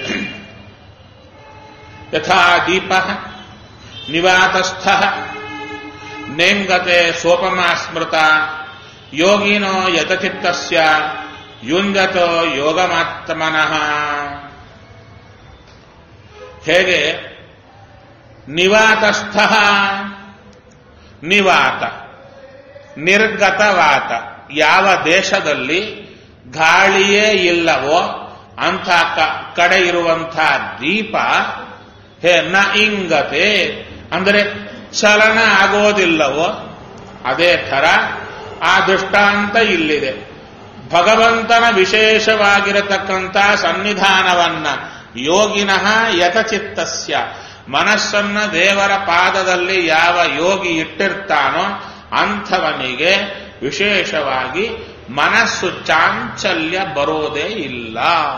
ಯಥಾ ದೀಪ ನಿವಾತಸ್ಥ ನೇಂಗತೆ ಸೋಪಮಾ ಸ್ಮೃತ ಯೋಗಿನೋ ಯತಚಿತ್ತಸ್ಯ ಯುಂಜತೋ ಯೋಗಮಾತ್ಮನಃ ಹೇಗೆ ನಿವಾತಸ್ಥ ನಿವಾತ ನಿರ್ಗತವಾತ ಯಾವ ದೇಶದಲ್ಲಿ ಗಾಳಿಯೇ ಇಲ್ಲವೋ ಅಂಥ ಕಡೆ ಇರುವಂಥ ದೀಪ ಹೇ ನ ಇಂಗತೆ ಅಂದರೆ ಚಲನ ಆಗೋದಿಲ್ಲವೋ ಅದೇ ಥರ ಆ ದೃಷ್ಟಾಂತ ಇಲ್ಲಿದೆ ಭಗವಂತನ ವಿಶೇಷವಾಗಿರತಕ್ಕಂಥ ಸನ್ನಿಧಾನವನ್ನ ಯೋಗಿನಃ ಯಥಚಿತ್ತಸ್ಯ ಮನಸ್ಸನ್ನ ದೇವರ ಪಾದದಲ್ಲಿ ಯಾವ ಯೋಗಿ ಇಟ್ಟಿರ್ತಾನೋ ಅಂಥವನಿಗೆ ವಿಶೇಷವಾಗಿ ಮನಸ್ಸು ಚಾಂಚಲ್ಯ ಬರೋದೇ ಇಲ್ಲ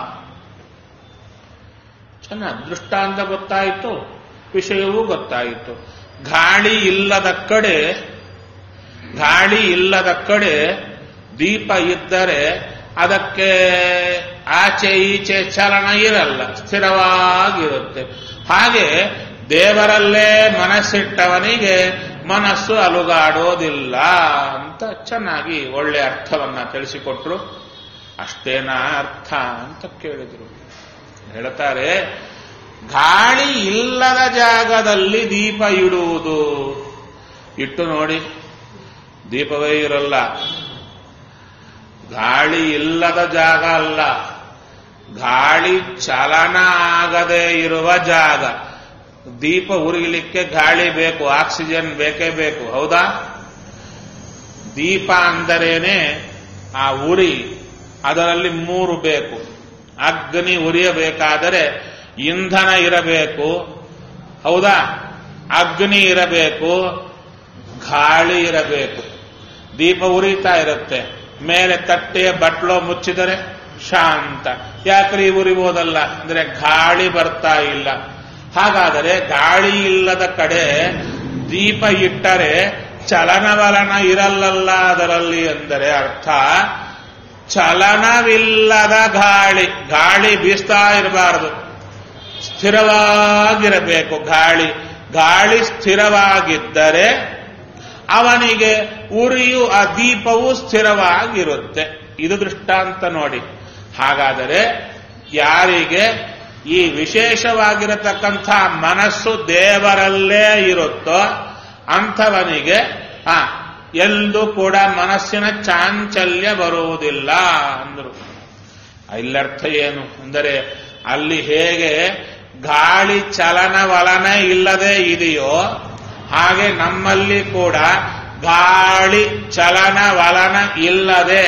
ಚೆನ್ನಾಗಿ ದೃಷ್ಟಾಂತ ಗೊತ್ತಾಯಿತು ವಿಷಯವೂ ಗೊತ್ತಾಯಿತು ಗಾಳಿ ಇಲ್ಲದ ಕಡೆ ಗಾಳಿ ಇಲ್ಲದ ಕಡೆ ದೀಪ ಇದ್ದರೆ ಅದಕ್ಕೆ ಆಚೆ ಈಚೆ ಚಲನ ಇರಲ್ಲ ಸ್ಥಿರವಾಗಿರುತ್ತೆ ಹಾಗೆ ದೇವರಲ್ಲೇ ಮನಸ್ಸಿಟ್ಟವನಿಗೆ ಮನಸ್ಸು ಅಲುಗಾಡೋದಿಲ್ಲ ಅಂತ ಚೆನ್ನಾಗಿ ಒಳ್ಳೆ ಅರ್ಥವನ್ನ ತಿಳಿಸಿಕೊಟ್ರು ಅಷ್ಟೇನಾ ಅರ್ಥ ಅಂತ ಕೇಳಿದ್ರು ಹೇಳ್ತಾರೆ ಗಾಳಿ ಇಲ್ಲದ ಜಾಗದಲ್ಲಿ ದೀಪ ಇಡುವುದು ಇಟ್ಟು ನೋಡಿ ದೀಪವೇ ಇರಲ್ಲ ಗಾಳಿ ಇಲ್ಲದ ಜಾಗ ಅಲ್ಲ ಗಾಳಿ ಚಲನ ಆಗದೆ ಇರುವ ಜಾಗ ದೀಪ ಉರಿಲಿಕ್ಕೆ ಗಾಳಿ ಬೇಕು ಆಕ್ಸಿಜನ್ ಬೇಕೇ ಬೇಕು ಹೌದಾ ದೀಪ ಅಂದರೇನೆ ಆ ಉರಿ ಅದರಲ್ಲಿ ಮೂರು ಬೇಕು ಅಗ್ನಿ ಉರಿಯಬೇಕಾದರೆ ಇಂಧನ ಇರಬೇಕು ಹೌದಾ ಅಗ್ನಿ ಇರಬೇಕು ಗಾಳಿ ಇರಬೇಕು ದೀಪ ಉರಿತಾ ಇರುತ್ತೆ ಮೇಲೆ ತಟ್ಟೆಯ ಬಟ್ಲೋ ಮುಚ್ಚಿದರೆ ಶಾಂತ ಯಾಕ್ರಿ ಉರಿಬೋದಲ್ಲ ಅಂದ್ರೆ ಗಾಳಿ ಬರ್ತಾ ಇಲ್ಲ ಹಾಗಾದರೆ ಗಾಳಿ ಇಲ್ಲದ ಕಡೆ ದೀಪ ಇಟ್ಟರೆ ಚಲನವಲನ ಇರಲ್ಲಲ್ಲ ಅದರಲ್ಲಿ ಎಂದರೆ ಅರ್ಥ ಚಲನವಿಲ್ಲದ ಗಾಳಿ ಗಾಳಿ ಬೀಸ್ತಾ ಇರಬಾರದು ಸ್ಥಿರವಾಗಿರಬೇಕು ಗಾಳಿ ಗಾಳಿ ಸ್ಥಿರವಾಗಿದ್ದರೆ ಅವನಿಗೆ ಉರಿಯು ಆ ದೀಪವು ಸ್ಥಿರವಾಗಿರುತ್ತೆ ಇದು ದೃಷ್ಟಾಂತ ನೋಡಿ ಹಾಗಾದರೆ ಯಾರಿಗೆ ಈ ವಿಶೇಷವಾಗಿರತಕ್ಕಂಥ ಮನಸ್ಸು ದೇವರಲ್ಲೇ ಇರುತ್ತೋ ಅಂಥವನಿಗೆ ಆ ಎಂದು ಕೂಡ ಮನಸ್ಸಿನ ಚಾಂಚಲ್ಯ ಬರುವುದಿಲ್ಲ ಅಂದರು ಇಲ್ಲರ್ಥ ಏನು ಅಂದರೆ ಅಲ್ಲಿ ಹೇಗೆ ಗಾಳಿ ಚಲನವಲನ ಇಲ್ಲದೆ ಇದೆಯೋ ಹಾಗೆ ನಮ್ಮಲ್ಲಿ ಕೂಡ ಗಾಳಿ ಚಲನವಲನ ಇಲ್ಲದೆ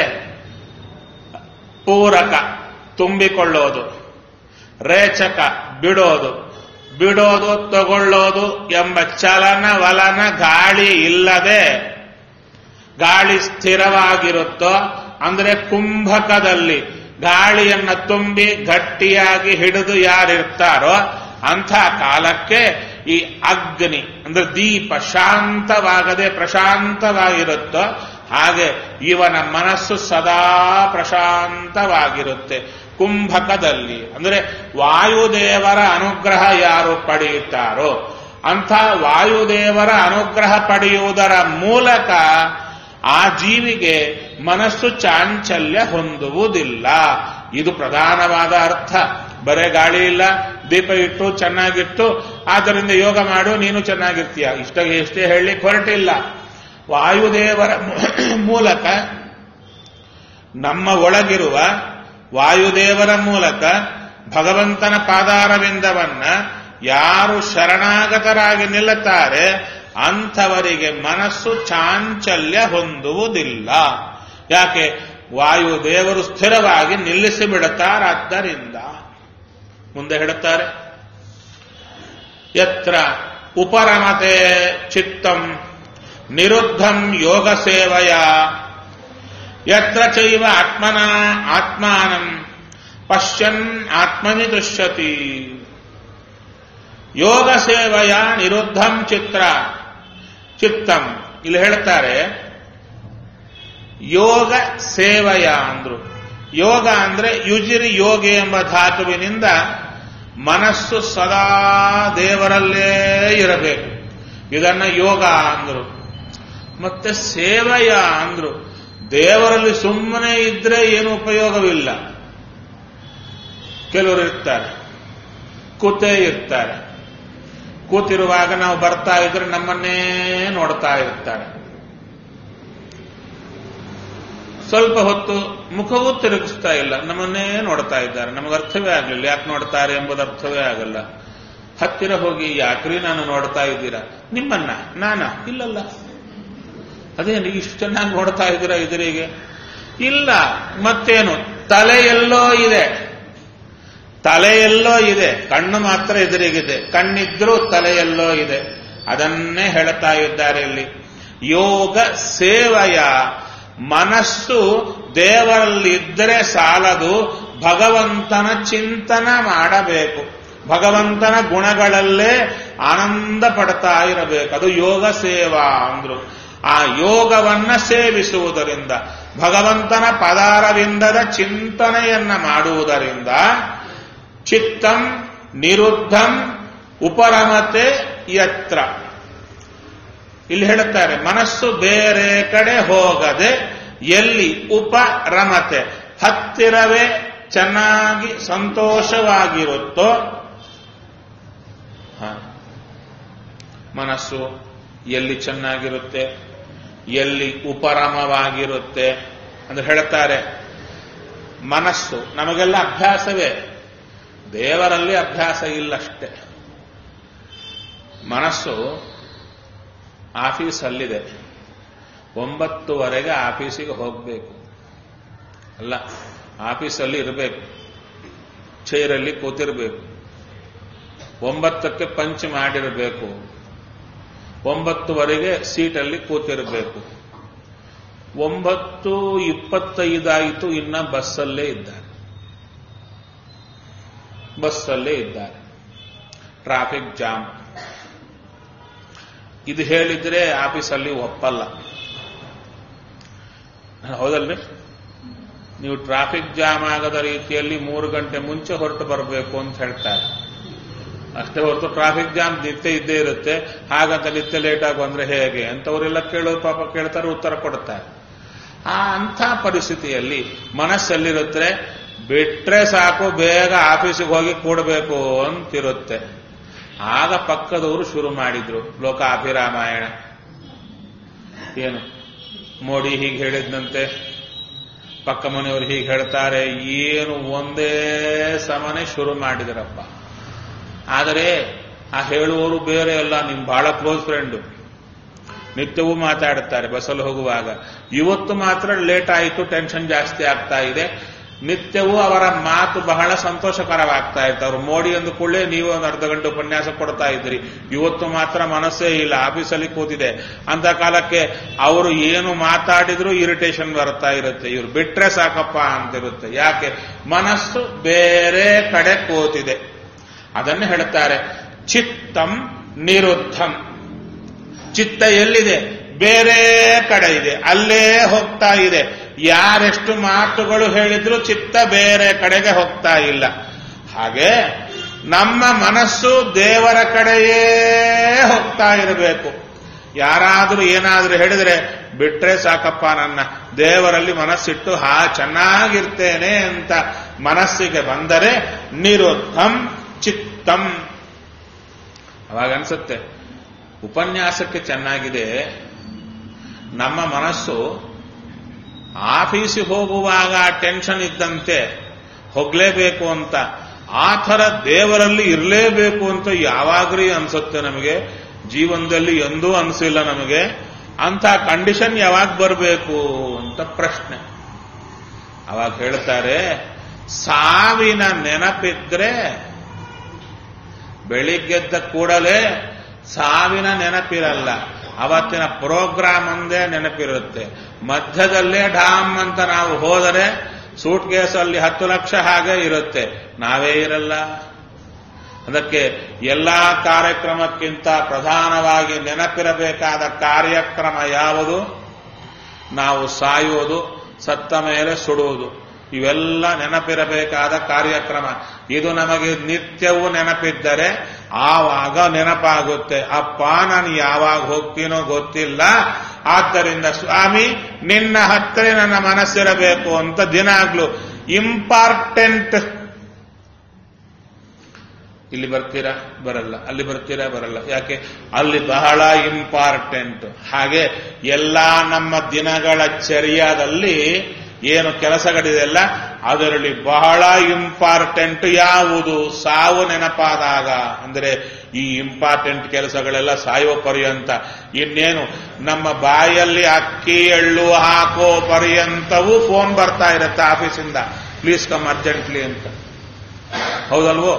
ಪೂರಕ ತುಂಬಿಕೊಳ್ಳೋದು ರೇಚಕ ಬಿಡೋದು ಬಿಡೋದು ತಗೊಳ್ಳೋದು ಎಂಬ ಚಲನ ವಲನ ಗಾಳಿ ಇಲ್ಲದೆ ಗಾಳಿ ಸ್ಥಿರವಾಗಿರುತ್ತೋ ಅಂದ್ರೆ ಕುಂಭಕದಲ್ಲಿ ಗಾಳಿಯನ್ನ ತುಂಬಿ ಗಟ್ಟಿಯಾಗಿ ಹಿಡಿದು ಯಾರಿರ್ತಾರೋ ಅಂಥ ಕಾಲಕ್ಕೆ ಈ ಅಗ್ನಿ ಅಂದ್ರೆ ದೀಪ ಶಾಂತವಾಗದೆ ಪ್ರಶಾಂತವಾಗಿರುತ್ತೋ ಹಾಗೆ ಇವನ ಮನಸ್ಸು ಸದಾ ಪ್ರಶಾಂತವಾಗಿರುತ್ತೆ ಕುಂಭಕದಲ್ಲಿ ಅಂದ್ರೆ ವಾಯುದೇವರ ಅನುಗ್ರಹ ಯಾರು ಪಡೆಯುತ್ತಾರೋ ಅಂಥ ವಾಯುದೇವರ ಅನುಗ್ರಹ ಪಡೆಯುವುದರ ಮೂಲಕ ಆ ಜೀವಿಗೆ ಮನಸ್ಸು ಚಾಂಚಲ್ಯ ಹೊಂದುವುದಿಲ್ಲ ಇದು ಪ್ರಧಾನವಾದ ಅರ್ಥ ಬರೇ ಗಾಳಿ ಇಲ್ಲ ದೀಪ ಇಟ್ಟು ಚೆನ್ನಾಗಿಟ್ಟು ಆದ್ದರಿಂದ ಯೋಗ ಮಾಡು ನೀನು ಚೆನ್ನಾಗಿರ್ತೀಯ ಇಷ್ಟ ಎಷ್ಟೇ ಹೇಳಲಿಕ್ಕೆ ಹೊರಟಿಲ್ಲ ವಾಯುದೇವರ ಮೂಲಕ ನಮ್ಮ ಒಳಗಿರುವ ವಾಯುದೇವರ ಮೂಲಕ ಭಗವಂತನ ಪಾದಾರವಿಂದವನ್ನ ಯಾರು ಶರಣಾಗತರಾಗಿ ನಿಲ್ಲುತ್ತಾರೆ ಅಂಥವರಿಗೆ ಮನಸ್ಸು ಚಾಂಚಲ್ಯ ಹೊಂದುವುದಿಲ್ಲ ಯಾಕೆ ವಾಯುದೇವರು ಸ್ಥಿರವಾಗಿ ನಿಲ್ಲಿಸಿ ಬಿಡುತ್ತಾರಾದ್ದರಿಂದ ಮುಂದೆ ಹೇಳುತ್ತಾರೆ ಯತ್ರ ಉಪರಮತೆ ಚಿತ್ತಂ ನಿರುದ್ಧಂ ಯೋಗ ಸೇವಯ ಯತ್ರ ಚೈವ ಆತ್ಮನ ಆತ್ಮಾನಂ ಪಶ್ಯನ್ ಆತ್ಮನಿ ದೃಶ್ಯತಿ ಯೋಗ ಸೇವಯ ನಿರುದ್ಧಂ ಚಿತ್ರ ಚಿತ್ತಂ ಇಲ್ಲಿ ಹೇಳ್ತಾರೆ ಯೋಗ ಸೇವಯ ಅಂದ್ರು ಯೋಗ ಅಂದ್ರೆ ಯುಜಿರಿ ಯೋಗಿ ಎಂಬ ಧಾತುವಿನಿಂದ ಮನಸ್ಸು ಸದಾ ದೇವರಲ್ಲೇ ಇರಬೇಕು ಇದನ್ನ ಯೋಗ ಅಂದ್ರು ಮತ್ತೆ ಸೇವಯ ಅಂದ್ರು ದೇವರಲ್ಲಿ ಸುಮ್ಮನೆ ಇದ್ರೆ ಏನು ಉಪಯೋಗವಿಲ್ಲ ಕೆಲವರು ಇರ್ತಾರೆ ಕೂತೇ ಇರ್ತಾರೆ ಕೂತಿರುವಾಗ ನಾವು ಬರ್ತಾ ಇದ್ರೆ ನಮ್ಮನ್ನೇ ನೋಡ್ತಾ ಇರ್ತಾರೆ ಸ್ವಲ್ಪ ಹೊತ್ತು ಮುಖವೂ ತಿರುಗಿಸ್ತಾ ಇಲ್ಲ ನಮ್ಮನ್ನೇ ನೋಡ್ತಾ ಇದ್ದಾರೆ ನಮಗೆ ಅರ್ಥವೇ ಆಗಲಿಲ್ಲ ಯಾಕೆ ನೋಡ್ತಾರೆ ಎಂಬುದು ಅರ್ಥವೇ ಆಗಲ್ಲ ಹತ್ತಿರ ಹೋಗಿ ಯಾಕ್ರಿ ನಾನು ನೋಡ್ತಾ ಇದ್ದೀರಾ ನಿಮ್ಮನ್ನ ನಾನ ಇಲ್ಲಲ್ಲ ಅದೇನು ಇಷ್ಟು ಚೆನ್ನಾಗಿ ನೋಡ್ತಾ ಇದ್ದೀರಾ ಎದುರಿಗೆ ಇಲ್ಲ ಮತ್ತೇನು ತಲೆಯೆಲ್ಲೋ ಇದೆ ತಲೆಯೆಲ್ಲೋ ಇದೆ ಕಣ್ಣು ಮಾತ್ರ ಎದುರಿಗಿದೆ ಕಣ್ಣಿದ್ರೂ ತಲೆಯೆಲ್ಲೋ ಇದೆ ಅದನ್ನೇ ಹೇಳ್ತಾ ಇದ್ದಾರೆ ಇಲ್ಲಿ ಯೋಗ ಸೇವೆಯ ಮನಸ್ಸು ದೇವರಲ್ಲಿ ಇದ್ದರೆ ಸಾಲದು ಭಗವಂತನ ಚಿಂತನ ಮಾಡಬೇಕು ಭಗವಂತನ ಗುಣಗಳಲ್ಲೇ ಆನಂದ ಪಡ್ತಾ ಇರಬೇಕು ಅದು ಯೋಗ ಸೇವಾ ಅಂದ್ರು ಆ ಯೋಗವನ್ನ ಸೇವಿಸುವುದರಿಂದ ಭಗವಂತನ ಪದಾರವಿಂದದ ಚಿಂತನೆಯನ್ನ ಮಾಡುವುದರಿಂದ ಚಿತ್ತಂ ನಿರುದ್ಧಂ ಉಪರಮತೆ ಯತ್ರ ಇಲ್ಲಿ ಹೇಳುತ್ತಾರೆ ಮನಸ್ಸು ಬೇರೆ ಕಡೆ ಹೋಗದೆ ಎಲ್ಲಿ ಉಪರಮತೆ ಹತ್ತಿರವೇ ಚೆನ್ನಾಗಿ ಸಂತೋಷವಾಗಿರುತ್ತೋ ಹ. ಮನಸ್ಸು ಎಲ್ಲಿ ಚೆನ್ನಾಗಿರುತ್ತೆ ಎಲ್ಲಿ ಉಪರಮವಾಗಿರುತ್ತೆ ಅಂದ್ರೆ ಹೇಳ್ತಾರೆ ಮನಸ್ಸು ನಮಗೆಲ್ಲ ಅಭ್ಯಾಸವೇ ದೇವರಲ್ಲಿ ಅಭ್ಯಾಸ ಇಲ್ಲಷ್ಟೇ ಮನಸ್ಸು ಆಫೀಸಲ್ಲಿದೆ ಒಂಬತ್ತುವರೆಗೆ ಆಫೀಸಿಗೆ ಹೋಗಬೇಕು ಅಲ್ಲ ಆಫೀಸಲ್ಲಿ ಇರಬೇಕು ಚೇರಲ್ಲಿ ಕೂತಿರಬೇಕು ಒಂಬತ್ತಕ್ಕೆ ಪಂಚ್ ಮಾಡಿರಬೇಕು ಒಂಬತ್ತುವರೆಗೆ ಸೀಟಲ್ಲಿ ಕೂತಿರಬೇಕು ಒಂಬತ್ತು ಇಪ್ಪತ್ತೈದಾಯಿತು ಇನ್ನ ಬಸ್ಸಲ್ಲೇ ಇದ್ದಾರೆ ಬಸ್ಸಲ್ಲೇ ಇದ್ದಾರೆ ಟ್ರಾಫಿಕ್ ಜಾಮ್ ಇದು ಹೇಳಿದ್ರೆ ಆಫೀಸಲ್ಲಿ ಒಪ್ಪಲ್ಲ ಹೌದಲ್ರಿ ನೀವು ಟ್ರಾಫಿಕ್ ಜಾಮ್ ಆಗದ ರೀತಿಯಲ್ಲಿ ಮೂರು ಗಂಟೆ ಮುಂಚೆ ಹೊರಟು ಬರಬೇಕು ಅಂತ ಹೇಳ್ತಾರೆ ಅಷ್ಟೇ ಹೊರತು ಟ್ರಾಫಿಕ್ ಜಾಮ್ ನಿತ್ಯ ಇದ್ದೇ ಇರುತ್ತೆ ಹಾಗಂತ ನಿತ್ಯ ಲೇಟ್ ಆಗಿ ಬಂದ್ರೆ ಹೇಗೆ ಅಂತವರೆಲ್ಲ ಕೇಳೋರು ಪಾಪ ಕೇಳ್ತಾರೆ ಉತ್ತರ ಕೊಡ್ತಾರೆ ಆ ಅಂಥ ಪರಿಸ್ಥಿತಿಯಲ್ಲಿ ಮನಸ್ಸಲ್ಲಿರುತ್ತೆ ಬಿಟ್ರೆ ಸಾಕು ಬೇಗ ಆಫೀಸಿಗೆ ಹೋಗಿ ಕೂಡಬೇಕು ಅಂತಿರುತ್ತೆ ಆಗ ಪಕ್ಕದವರು ಶುರು ಮಾಡಿದ್ರು ಲೋಕಾಭಿರಾಮಾಯಣ ಏನು ಮೋಡಿ ಹೀಗೆ ಹೇಳಿದ್ನಂತೆ ಪಕ್ಕ ಮನೆಯವರು ಹೀಗೆ ಹೇಳ್ತಾರೆ ಏನು ಒಂದೇ ಸಮನೆ ಶುರು ಮಾಡಿದರಪ್ಪ ಆದರೆ ಆ ಹೇಳುವವರು ಬೇರೆ ಅಲ್ಲ ನಿಮ್ ಬಹಳ ಕ್ಲೋಸ್ ಫ್ರೆಂಡು ನಿತ್ಯವೂ ಮಾತಾಡುತ್ತಾರೆ ಬಸ್ಸಲ್ಲಿ ಹೋಗುವಾಗ ಇವತ್ತು ಮಾತ್ರ ಲೇಟ್ ಆಯಿತು ಟೆನ್ಷನ್ ಜಾಸ್ತಿ ಆಗ್ತಾ ಇದೆ ನಿತ್ಯವೂ ಅವರ ಮಾತು ಬಹಳ ಸಂತೋಷಕರವಾಗ್ತಾ ಇತ್ತು ಅವರು ಮೋಡಿ ಅಂದ ಕೂಡಲೇ ನೀವು ಒಂದು ಅರ್ಧ ಗಂಟೆ ಉಪನ್ಯಾಸ ಕೊಡ್ತಾ ಇದ್ರಿ ಇವತ್ತು ಮಾತ್ರ ಮನಸ್ಸೇ ಇಲ್ಲ ಆಫೀಸಲ್ಲಿ ಕೂತಿದೆ ಅಂತ ಕಾಲಕ್ಕೆ ಅವರು ಏನು ಮಾತಾಡಿದ್ರು ಇರಿಟೇಷನ್ ಬರ್ತಾ ಇರುತ್ತೆ ಇವ್ರು ಬಿಟ್ರೆ ಸಾಕಪ್ಪ ಅಂತಿರುತ್ತೆ ಯಾಕೆ ಮನಸ್ಸು ಬೇರೆ ಕಡೆ ಕೂತಿದೆ ಅದನ್ನು ಹೇಳ್ತಾರೆ ಚಿತ್ತಂ ನಿರುದ್ಧಂ ಚಿತ್ತ ಎಲ್ಲಿದೆ ಬೇರೆ ಕಡೆ ಇದೆ ಅಲ್ಲೇ ಹೋಗ್ತಾ ಇದೆ ಯಾರೆಷ್ಟು ಮಾತುಗಳು ಹೇಳಿದ್ರು ಚಿತ್ತ ಬೇರೆ ಕಡೆಗೆ ಹೋಗ್ತಾ ಇಲ್ಲ ಹಾಗೆ ನಮ್ಮ ಮನಸ್ಸು ದೇವರ ಕಡೆಯೇ ಹೋಗ್ತಾ ಇರಬೇಕು ಯಾರಾದರೂ ಏನಾದರೂ ಹೇಳಿದ್ರೆ ಬಿಟ್ರೆ ಸಾಕಪ್ಪ ನನ್ನ ದೇವರಲ್ಲಿ ಮನಸ್ಸಿಟ್ಟು ಹಾ ಚೆನ್ನಾಗಿರ್ತೇನೆ ಅಂತ ಮನಸ್ಸಿಗೆ ಬಂದರೆ ನಿರುದ್ಧಂ ಚಿತ್ತಂ ಅವಾಗ ಅನ್ಸುತ್ತೆ ಉಪನ್ಯಾಸಕ್ಕೆ ಚೆನ್ನಾಗಿದೆ ನಮ್ಮ ಮನಸ್ಸು ಆಫೀಸಿಗೆ ಹೋಗುವಾಗ ಟೆನ್ಷನ್ ಇದ್ದಂತೆ ಹೋಗ್ಲೇಬೇಕು ಅಂತ ಆ ಥರ ದೇವರಲ್ಲಿ ಇರಲೇಬೇಕು ಅಂತ ಯಾವಾಗ್ರಿ ಅನ್ಸುತ್ತೆ ನಮಗೆ ಜೀವನದಲ್ಲಿ ಎಂದೂ ಅನಿಸಿಲ್ಲ ನಮಗೆ ಅಂತ ಕಂಡೀಷನ್ ಯಾವಾಗ ಬರಬೇಕು ಅಂತ ಪ್ರಶ್ನೆ ಅವಾಗ ಹೇಳ್ತಾರೆ ಸಾವಿನ ನೆನಪಿದ್ರೆ ಬೆಳಿಗ್ಗೆದ್ದ ಕೂಡಲೇ ಸಾವಿನ ನೆನಪಿರಲ್ಲ ಅವತ್ತಿನ ಪ್ರೋಗ್ರಾಮ್ ಒಂದೇ ನೆನಪಿರುತ್ತೆ ಮಧ್ಯದಲ್ಲೇ ಢಾಮ್ ಅಂತ ನಾವು ಹೋದರೆ ಸೂಟ್ ಕೇಸಲ್ಲಿ ಹತ್ತು ಲಕ್ಷ ಹಾಗೆ ಇರುತ್ತೆ ನಾವೇ ಇರಲ್ಲ ಅದಕ್ಕೆ ಎಲ್ಲಾ ಕಾರ್ಯಕ್ರಮಕ್ಕಿಂತ ಪ್ರಧಾನವಾಗಿ ನೆನಪಿರಬೇಕಾದ ಕಾರ್ಯಕ್ರಮ ಯಾವುದು ನಾವು ಸಾಯುವುದು ಸತ್ತ ಮೇಲೆ ಸುಡುವುದು ಇವೆಲ್ಲ ನೆನಪಿರಬೇಕಾದ ಕಾರ್ಯಕ್ರಮ ಇದು ನಮಗೆ ನಿತ್ಯವೂ ನೆನಪಿದ್ದರೆ ಆವಾಗ ನೆನಪಾಗುತ್ತೆ ಅಪ್ಪ ನಾನು ಯಾವಾಗ ಹೋಗ್ತೀನೋ ಗೊತ್ತಿಲ್ಲ ಆದ್ದರಿಂದ ಸ್ವಾಮಿ ನಿನ್ನ ಹತ್ತಿರ ನನ್ನ ಮನಸ್ಸಿರಬೇಕು ಅಂತ ದಿನಾಗ್ಲು ಇಂಪಾರ್ಟೆಂಟ್ ಇಲ್ಲಿ ಬರ್ತೀರಾ ಬರಲ್ಲ ಅಲ್ಲಿ ಬರ್ತೀರಾ ಬರಲ್ಲ ಯಾಕೆ ಅಲ್ಲಿ ಬಹಳ ಇಂಪಾರ್ಟೆಂಟ್ ಹಾಗೆ ಎಲ್ಲಾ ನಮ್ಮ ದಿನಗಳ ಚರ್ಯದಲ್ಲಿ ಏನು ಕೆಲಸಗಳಿದೆಯಲ್ಲ ಅದರಲ್ಲಿ ಬಹಳ ಇಂಪಾರ್ಟೆಂಟ್ ಯಾವುದು ಸಾವು ನೆನಪಾದಾಗ ಅಂದರೆ ಈ ಇಂಪಾರ್ಟೆಂಟ್ ಕೆಲಸಗಳೆಲ್ಲ ಸಾಯುವ ಪರ್ಯಂತ ಇನ್ನೇನು ನಮ್ಮ ಬಾಯಲ್ಲಿ ಅಕ್ಕಿ ಎಳ್ಳು ಹಾಕೋ ಪರ್ಯಂತವೂ ಫೋನ್ ಬರ್ತಾ ಇರುತ್ತೆ ಆಫೀಸಿಂದ ಪ್ಲೀಸ್ ಕಮ್ ಅರ್ಜೆಂಟ್ಲಿ ಅಂತ ಹೌದಲ್ವೋ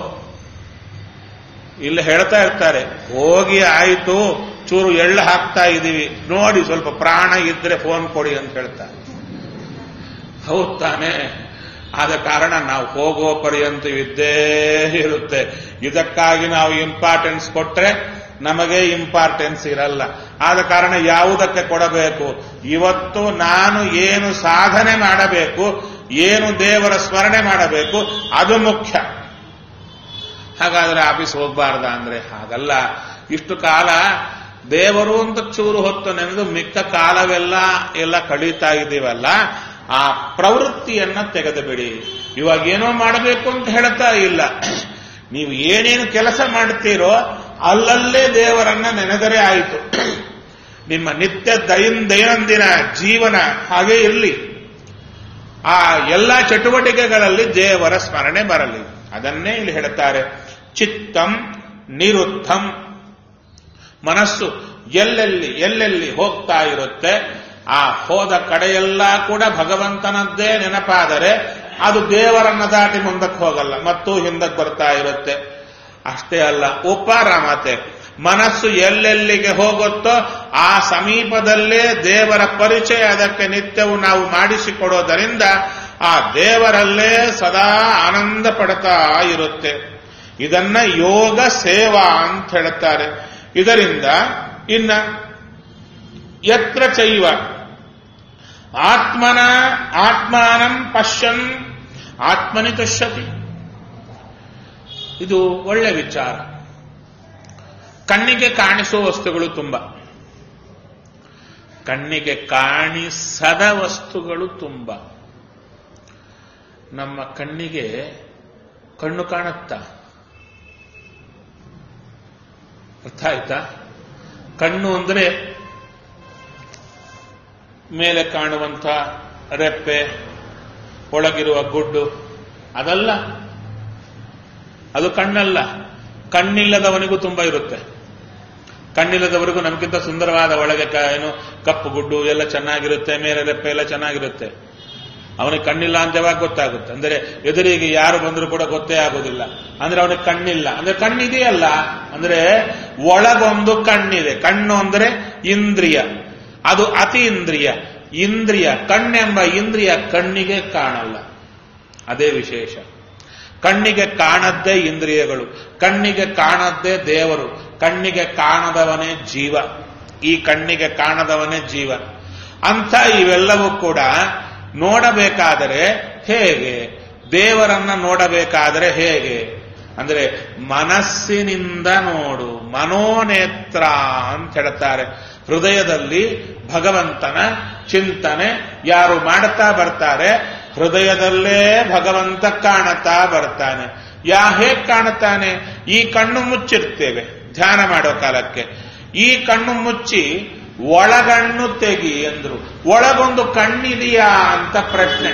ಇಲ್ಲಿ ಹೇಳ್ತಾ ಇರ್ತಾರೆ ಹೋಗಿ ಆಯಿತು ಚೂರು ಎಳ್ಳು ಹಾಕ್ತಾ ಇದೀವಿ ನೋಡಿ ಸ್ವಲ್ಪ ಪ್ರಾಣ ಇದ್ರೆ ಫೋನ್ ಕೊಡಿ ಅಂತ ಹೇಳ್ತಾರೆ ಹೌದ್ ತಾನೆ ಆದ ಕಾರಣ ನಾವು ಹೋಗೋ ಪರ್ಯಂತ ಇದ್ದೇ ಇರುತ್ತೆ ಇದಕ್ಕಾಗಿ ನಾವು ಇಂಪಾರ್ಟೆನ್ಸ್ ಕೊಟ್ರೆ ನಮಗೆ ಇಂಪಾರ್ಟೆನ್ಸ್ ಇರಲ್ಲ ಆದ ಕಾರಣ ಯಾವುದಕ್ಕೆ ಕೊಡಬೇಕು ಇವತ್ತು ನಾನು ಏನು ಸಾಧನೆ ಮಾಡಬೇಕು ಏನು ದೇವರ ಸ್ಮರಣೆ ಮಾಡಬೇಕು ಅದು ಮುಖ್ಯ ಹಾಗಾದ್ರೆ ಆಫೀಸ್ ಹೋಗ್ಬಾರ್ದ ಅಂದ್ರೆ ಹಾಗಲ್ಲ ಇಷ್ಟು ಕಾಲ ದೇವರು ಅಂತ ಚೂರು ಹೊತ್ತು ನೆನೆದು ಮಿಕ್ಕ ಕಾಲವೆಲ್ಲ ಎಲ್ಲ ಕಳೀತಾ ಇದ್ದೀವಲ್ಲ ಆ ಪ್ರವೃತ್ತಿಯನ್ನ ತೆಗೆದು ಬಿಡಿ ಇವಾಗ ಏನೋ ಮಾಡಬೇಕು ಅಂತ ಹೇಳ್ತಾ ಇಲ್ಲ ನೀವು ಏನೇನು ಕೆಲಸ ಮಾಡ್ತೀರೋ ಅಲ್ಲಲ್ಲೇ ದೇವರನ್ನ ನೆನೆದರೆ ಆಯಿತು ನಿಮ್ಮ ನಿತ್ಯ ದೈನ ದೈನಂದಿನ ಜೀವನ ಹಾಗೆ ಇರಲಿ ಆ ಎಲ್ಲ ಚಟುವಟಿಕೆಗಳಲ್ಲಿ ದೇವರ ಸ್ಮರಣೆ ಬರಲಿ ಅದನ್ನೇ ಇಲ್ಲಿ ಹೇಳ್ತಾರೆ ಚಿತ್ತಂ ನಿರುದ್ಧಂ ಮನಸ್ಸು ಎಲ್ಲೆಲ್ಲಿ ಎಲ್ಲೆಲ್ಲಿ ಹೋಗ್ತಾ ಇರುತ್ತೆ ಆ ಹೋದ ಕಡೆಯೆಲ್ಲ ಕೂಡ ಭಗವಂತನದ್ದೇ ನೆನಪಾದರೆ ಅದು ದೇವರನ್ನ ದಾಟಿ ಮುಂದಕ್ಕೆ ಹೋಗಲ್ಲ ಮತ್ತು ಹಿಂದಕ್ಕೆ ಬರ್ತಾ ಇರುತ್ತೆ ಅಷ್ಟೇ ಅಲ್ಲ ಉಪರಮತೆ ಮನಸ್ಸು ಎಲ್ಲೆಲ್ಲಿಗೆ ಹೋಗುತ್ತೋ ಆ ಸಮೀಪದಲ್ಲೇ ದೇವರ ಪರಿಚಯ ಅದಕ್ಕೆ ನಿತ್ಯವೂ ನಾವು ಮಾಡಿಸಿಕೊಡೋದರಿಂದ ಆ ದೇವರಲ್ಲೇ ಸದಾ ಆನಂದ ಪಡ್ತಾ ಇರುತ್ತೆ ಇದನ್ನ ಯೋಗ ಸೇವಾ ಅಂತ ಹೇಳ್ತಾರೆ ಇದರಿಂದ ಇನ್ನ ಯತ್ರ ಚೈವ ಆತ್ಮನ ಆತ್ಮಾನಂ ಪಶ್ಯನ್ ಆತ್ಮನಿ ತುಷ್ಯತಿ ಇದು ಒಳ್ಳೆ ವಿಚಾರ ಕಣ್ಣಿಗೆ ಕಾಣಿಸುವ ವಸ್ತುಗಳು ತುಂಬ ಕಣ್ಣಿಗೆ ಕಾಣಿಸದ ವಸ್ತುಗಳು ತುಂಬ ನಮ್ಮ ಕಣ್ಣಿಗೆ ಕಣ್ಣು ಕಾಣುತ್ತಾ ಅರ್ಥ ಆಯ್ತಾ ಕಣ್ಣು ಅಂದ್ರೆ ಮೇಲೆ ಕಾಣುವಂಥ ರೆಪ್ಪೆ ಒಳಗಿರುವ ಗುಡ್ಡು ಅದಲ್ಲ ಅದು ಕಣ್ಣಲ್ಲ ಕಣ್ಣಿಲ್ಲದವನಿಗೂ ತುಂಬ ಇರುತ್ತೆ ಕಣ್ಣಿಲ್ಲದವರಿಗೂ ನಮಗಿಂತ ಸುಂದರವಾದ ಒಳಗೆ ಕ- ಏನು ಕಪ್ಪು ಗುಡ್ಡು ಎಲ್ಲ ಚೆನ್ನಾಗಿರುತ್ತೆ ಮೇಲೆ ರೆಪ್ಪೆ ಎಲ್ಲ ಚೆನ್ನಾಗಿರುತ್ತೆ ಅವನಿಗೆ ಕಣ್ಣಿಲ್ಲ ಅಂತ ಯಾವಾಗ ಗೊತ್ತಾಗುತ್ತೆ ಅಂದ್ರೆ ಎದುರಿಗೆ ಯಾರು ಬಂದರೂ ಕೂಡ ಗೊತ್ತೇ ಆಗೋದಿಲ್ಲ ಅಂದ್ರೆ ಅವನಿಗೆ ಕಣ್ಣಿಲ್ಲ ಅಂದ್ರೆ ಕಣ್ಣಿದೆಯಲ್ಲ ಅಂದ್ರೆ ಒಳಗೊಂದು ಕಣ್ಣಿದೆ ಕಣ್ಣು ಅಂದ್ರೆ ಇಂದ್ರಿಯ ಅದು ಅತಿ ಇಂದ್ರಿಯ ಇಂದ್ರಿಯ ಕಣ್ಣೆಂಬ ಇಂದ್ರಿಯ ಕಣ್ಣಿಗೆ ಕಾಣಲ್ಲ ಅದೇ ವಿಶೇಷ ಕಣ್ಣಿಗೆ ಕಾಣದ್ದೇ ಇಂದ್ರಿಯಗಳು ಕಣ್ಣಿಗೆ ಕಾಣದ್ದೇ ದೇವರು ಕಣ್ಣಿಗೆ ಕಾಣದವನೇ ಜೀವ ಈ ಕಣ್ಣಿಗೆ ಕಾಣದವನೇ ಜೀವ ಅಂತ ಇವೆಲ್ಲವೂ ಕೂಡ ನೋಡಬೇಕಾದರೆ ಹೇಗೆ ದೇವರನ್ನ ನೋಡಬೇಕಾದರೆ ಹೇಗೆ ಅಂದ್ರೆ ಮನಸ್ಸಿನಿಂದ ನೋಡು ಮನೋನೇತ್ರ ಅಂತ ಹೇಳ್ತಾರೆ ಹೃದಯದಲ್ಲಿ ಭಗವಂತನ ಚಿಂತನೆ ಯಾರು ಮಾಡುತ್ತಾ ಬರ್ತಾರೆ ಹೃದಯದಲ್ಲೇ ಭಗವಂತ ಕಾಣುತ್ತಾ ಬರ್ತಾನೆ ಯಾ ಹೇಗ್ ಕಾಣುತ್ತಾನೆ ಈ ಕಣ್ಣು ಮುಚ್ಚಿರ್ತೇವೆ ಧ್ಯಾನ ಮಾಡೋ ಕಾಲಕ್ಕೆ ಈ ಕಣ್ಣು ಮುಚ್ಚಿ ಒಳಗಣ್ಣು ತೆಗಿ ಎಂದ್ರು ಒಳಗೊಂದು ಕಣ್ಣಿದೆಯಾ ಅಂತ ಪ್ರಶ್ನೆ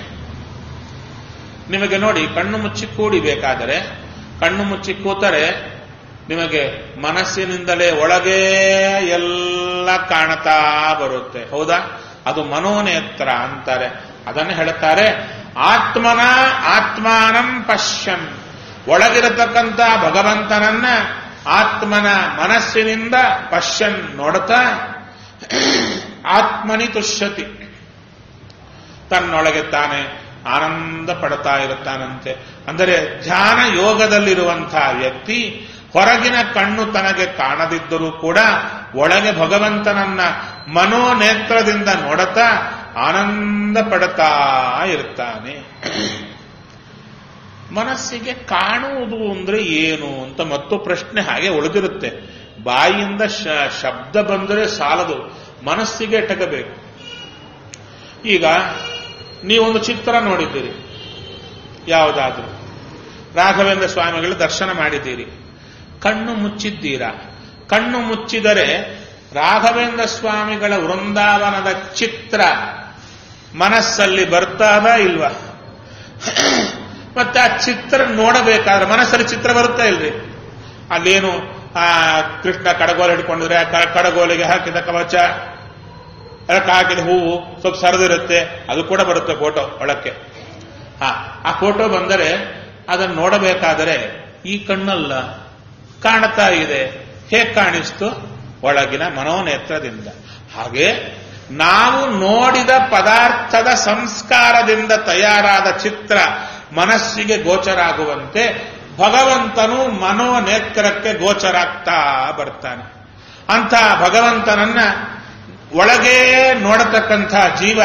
ನಿಮಗೆ ನೋಡಿ ಕಣ್ಣು ಮುಚ್ಚಿ ಕೂಡಿಬೇಕಾದರೆ ಕಣ್ಣು ಮುಚ್ಚಿ ಕೂತರೆ ನಿಮಗೆ ಮನಸ್ಸಿನಿಂದಲೇ ಒಳಗೆ ಎಲ್ಲ ಕಾಣತಾ ಬರುತ್ತೆ ಹೌದಾ ಅದು ಮನೋನೇತ್ರ ಅಂತಾರೆ ಅದನ್ನು ಹೇಳುತ್ತಾರೆ ಆತ್ಮನ ಆತ್ಮಾನಂ ಪಶ್ಯನ್ ಒಳಗಿರತಕ್ಕಂಥ ಭಗವಂತನನ್ನ ಆತ್ಮನ ಮನಸ್ಸಿನಿಂದ ಪಶ್ಯನ್ ನೋಡುತ್ತಾ ಆತ್ಮನಿ ತುಷ್ಯತಿ ತನ್ನೊಳಗೆ ತಾನೆ ಆನಂದ ಪಡ್ತಾ ಇರುತ್ತಾನಂತೆ ಅಂದರೆ ಧ್ಯಾನ ಯೋಗದಲ್ಲಿರುವಂತಹ ವ್ಯಕ್ತಿ ಹೊರಗಿನ ಕಣ್ಣು ತನಗೆ ಕಾಣದಿದ್ದರೂ ಕೂಡ ಒಳಗೆ ಭಗವಂತನನ್ನ ಮನೋನೇತ್ರದಿಂದ ನೋಡುತ್ತಾ ಆನಂದ ಪಡ್ತಾ ಇರ್ತಾನೆ ಮನಸ್ಸಿಗೆ ಕಾಣುವುದು ಅಂದ್ರೆ ಏನು ಅಂತ ಮತ್ತು ಪ್ರಶ್ನೆ ಹಾಗೆ ಉಳಿದಿರುತ್ತೆ ಬಾಯಿಯಿಂದ ಶ- ಶಬ್ದ ಬಂದರೆ ಸಾಲದು ಮನಸ್ಸಿಗೆ ಎಟಕಬೇಕು ಈಗ ನೀವೊಂದು ಚಿತ್ರ ನೋಡಿದ್ದೀರಿ ಯಾವುದಾದ್ರೂ ರಾಘವೇಂದ್ರ ಸ್ವಾಮಿಗಳ ದರ್ಶನ ಮಾಡಿದ್ದೀರಿ ಕಣ್ಣು ಮುಚ್ಚಿದ್ದೀರಾ ಕಣ್ಣು ಮುಚ್ಚಿದರೆ ರಾಘವೇಂದ್ರ ಸ್ವಾಮಿಗಳ ವೃಂದಾವನದ ಚಿತ್ರ ಮನಸ್ಸಲ್ಲಿ ಬರ್ತಾದ ಇಲ್ವಾ ಮತ್ತೆ ಆ ಚಿತ್ರ ನೋಡಬೇಕಾದ್ರೆ ಮನಸ್ಸಲ್ಲಿ ಚಿತ್ರ ಬರುತ್ತಾ ಇಲ್ರಿ ಅಲ್ಲೇನು ಆ ಕೃಷ್ಣ ಕಡಗೋಲು ಹಿಡ್ಕೊಂಡಿದ್ರೆ ಆ ಕ- ಕಡಗೋಲಿಗೆ ಹಾಕಿದ ಕವಚ ಅದಕ್ಕೆ ಹಾಕಿದ ಹೂವು ಸ್ವಲ್ಪ ಸರದಿರುತ್ತೆ ಅದು ಕೂಡ ಬರುತ್ತೆ ಫೋಟೋ ಒಳಕ್ಕೆ ಹಾ ಆ ಫೋಟೋ ಬಂದರೆ ಅದನ್ನು ನೋಡಬೇಕಾದರೆ ಈ ಕಣ್ಣಲ್ಲ ಕಾಣ್ತಾ ಇದೆ ಹೇಗೆ ಕಾಣಿಸ್ತು ಒಳಗಿನ ಮನೋನೇತ್ರದಿಂದ ಹಾಗೆ ನಾವು ನೋಡಿದ ಪದಾರ್ಥದ ಸಂಸ್ಕಾರದಿಂದ ತಯಾರಾದ ಚಿತ್ರ ಮನಸ್ಸಿಗೆ ಗೋಚರ ಆಗುವಂತೆ ಭಗವಂತನು ಮನೋನೇತ್ರಕ್ಕೆ ಗೋಚರಾಗ್ತಾ ಬರ್ತಾನೆ ಅಂತ ಭಗವಂತನನ್ನ ಒಳಗೆ ನೋಡತಕ್ಕಂಥ ಜೀವ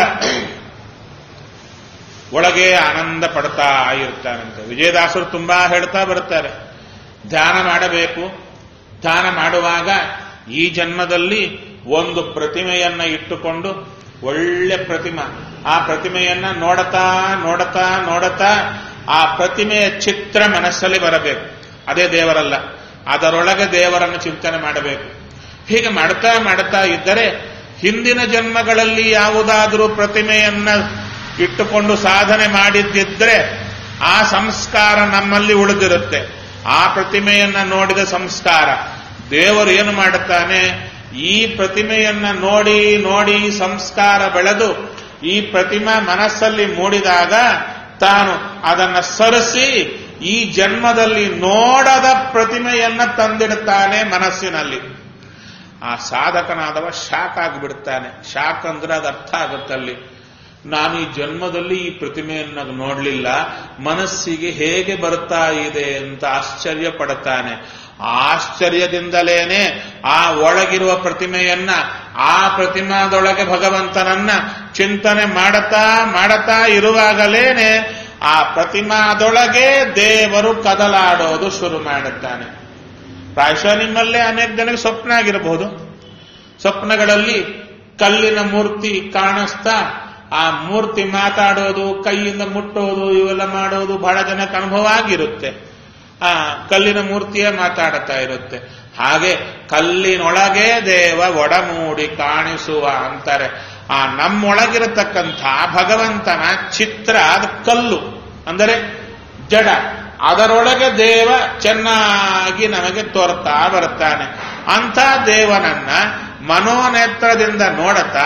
ಒಳಗೆ ಆನಂದ ಪಡ್ತಾ ಇರ್ತಾನಂತೆ ವಿಜಯದಾಸರು ತುಂಬಾ ಹೇಳ್ತಾ ಬರ್ತಾರೆ ಧ್ಯಾನ ಮಾಡಬೇಕು ಧ್ಯಾನ ಮಾಡುವಾಗ ಈ ಜನ್ಮದಲ್ಲಿ ಒಂದು ಪ್ರತಿಮೆಯನ್ನ ಇಟ್ಟುಕೊಂಡು ಒಳ್ಳೆ ಪ್ರತಿಮಾ ಆ ಪ್ರತಿಮೆಯನ್ನ ನೋಡತಾ ನೋಡತಾ ನೋಡತಾ ಆ ಪ್ರತಿಮೆಯ ಚಿತ್ರ ಮನಸ್ಸಲ್ಲಿ ಬರಬೇಕು ಅದೇ ದೇವರಲ್ಲ ಅದರೊಳಗೆ ದೇವರನ್ನು ಚಿಂತನೆ ಮಾಡಬೇಕು ಹೀಗೆ ಮಾಡ್ತಾ ಮಾಡ್ತಾ ಇದ್ದರೆ ಹಿಂದಿನ ಜನ್ಮಗಳಲ್ಲಿ ಯಾವುದಾದರೂ ಪ್ರತಿಮೆಯನ್ನ ಇಟ್ಟುಕೊಂಡು ಸಾಧನೆ ಮಾಡಿದ್ದಿದ್ರೆ ಆ ಸಂಸ್ಕಾರ ನಮ್ಮಲ್ಲಿ ಉಳಿದಿರುತ್ತೆ ಆ ಪ್ರತಿಮೆಯನ್ನ ನೋಡಿದ ಸಂಸ್ಕಾರ ದೇವರು ಏನು ಮಾಡುತ್ತಾನೆ ಈ ಪ್ರತಿಮೆಯನ್ನ ನೋಡಿ ನೋಡಿ ಸಂಸ್ಕಾರ ಬೆಳೆದು ಈ ಪ್ರತಿಮಾ ಮನಸ್ಸಲ್ಲಿ ಮೂಡಿದಾಗ ತಾನು ಅದನ್ನ ಸರಿಸಿ ಈ ಜನ್ಮದಲ್ಲಿ ನೋಡದ ಪ್ರತಿಮೆಯನ್ನ ತಂದಿಡುತ್ತಾನೆ ಮನಸ್ಸಿನಲ್ಲಿ ಆ ಸಾಧಕನಾದವ ಶಾಕ್ ಆಗಿಬಿಡ್ತಾನೆ ಶಾಕ್ ಅಂದ್ರೆ ಅದು ಅರ್ಥ ಆಗುತ್ತಲ್ಲಿ ನಾನು ಈ ಜನ್ಮದಲ್ಲಿ ಈ ಪ್ರತಿಮೆಯನ್ನ ನೋಡಲಿಲ್ಲ ಮನಸ್ಸಿಗೆ ಹೇಗೆ ಬರ್ತಾ ಇದೆ ಅಂತ ಆಶ್ಚರ್ಯ ಪಡುತ್ತಾನೆ ಆಶ್ಚರ್ಯದಿಂದಲೇನೆ ಆ ಒಳಗಿರುವ ಪ್ರತಿಮೆಯನ್ನ ಆ ಪ್ರತಿಮಾದೊಳಗೆ ಭಗವಂತನನ್ನ ಚಿಂತನೆ ಮಾಡತಾ ಮಾಡತಾ ಇರುವಾಗಲೇನೆ ಆ ಪ್ರತಿಮಾದೊಳಗೆ ದೇವರು ಕದಲಾಡೋದು ಶುರು ಮಾಡುತ್ತಾನೆ ಪ್ರಾಯಶಃ ನಿಮ್ಮಲ್ಲೇ ಅನೇಕ ಜನಕ್ಕೆ ಸ್ವಪ್ನ ಆಗಿರಬಹುದು ಸ್ವಪ್ನಗಳಲ್ಲಿ ಕಲ್ಲಿನ ಮೂರ್ತಿ ಕಾಣಿಸ್ತಾ ಆ ಮೂರ್ತಿ ಮಾತಾಡೋದು ಕೈಯಿಂದ ಮುಟ್ಟೋದು ಇವೆಲ್ಲ ಮಾಡೋದು ಬಹಳ ಜನಕ್ಕೆ ಅನುಭವ ಆಗಿರುತ್ತೆ ಆ ಕಲ್ಲಿನ ಮೂರ್ತಿಯೇ ಮಾತಾಡುತ್ತಾ ಇರುತ್ತೆ ಹಾಗೆ ಕಲ್ಲಿನೊಳಗೆ ದೇವ ಒಡಮೂಡಿ ಕಾಣಿಸುವ ಅಂತಾರೆ ಆ ನಮ್ಮೊಳಗಿರತಕ್ಕಂಥ ಭಗವಂತನ ಚಿತ್ರ ಅದು ಕಲ್ಲು ಅಂದರೆ ಜಡ ಅದರೊಳಗೆ ದೇವ ಚೆನ್ನಾಗಿ ನಮಗೆ ತೋರ್ತಾ ಬರ್ತಾನೆ ಅಂಥ ದೇವನನ್ನ ಮನೋನೇತ್ರದಿಂದ ನೋಡುತ್ತಾ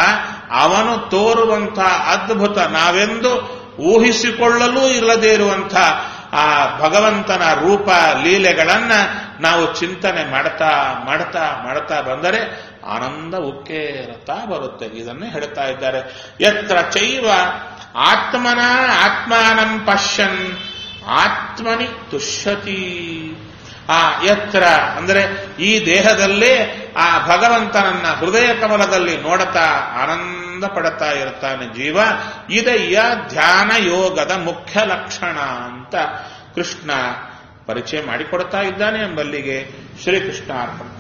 ಅವನು ತೋರುವಂಥ ಅದ್ಭುತ ನಾವೆಂದು ಊಹಿಸಿಕೊಳ್ಳಲೂ ಇಲ್ಲದೇ ಇರುವಂಥ ಆ ಭಗವಂತನ ರೂಪ ಲೀಲೆಗಳನ್ನ ನಾವು ಚಿಂತನೆ ಮಾಡ್ತಾ ಮಾಡ್ತಾ ಮಾಡ್ತಾ ಬಂದರೆ ಆನಂದ ಉಕ್ಕೇರತಾ ಬರುತ್ತೆ ಇದನ್ನೇ ಹೇಳ್ತಾ ಇದ್ದಾರೆ ಯತ್ರ ಚೈವ ಆತ್ಮನ ಆತ್ಮಾನಂ ಪಶ್ಯನ್ ಆತ್ಮನಿ ತುಷ್ಯತಿ ಆ ಎತ್ತರ ಅಂದರೆ ಈ ದೇಹದಲ್ಲೇ ಆ ಭಗವಂತನನ್ನ ಹೃದಯ ಕಮಲದಲ್ಲಿ ನೋಡುತ್ತಾ ಆನಂದ ಪಡುತ್ತಾ ಇರ್ತಾನೆ ಜೀವ ಇದೆಯ ಧ್ಯಾನ ಯೋಗದ ಮುಖ್ಯ ಲಕ್ಷಣ ಅಂತ ಕೃಷ್ಣ ಪರಿಚಯ ಮಾಡಿಕೊಡ್ತಾ ಇದ್ದಾನೆ ಎಂಬಲ್ಲಿಗೆ ಶ್ರೀಕೃಷ್ಣ ಅರ್ಪಣ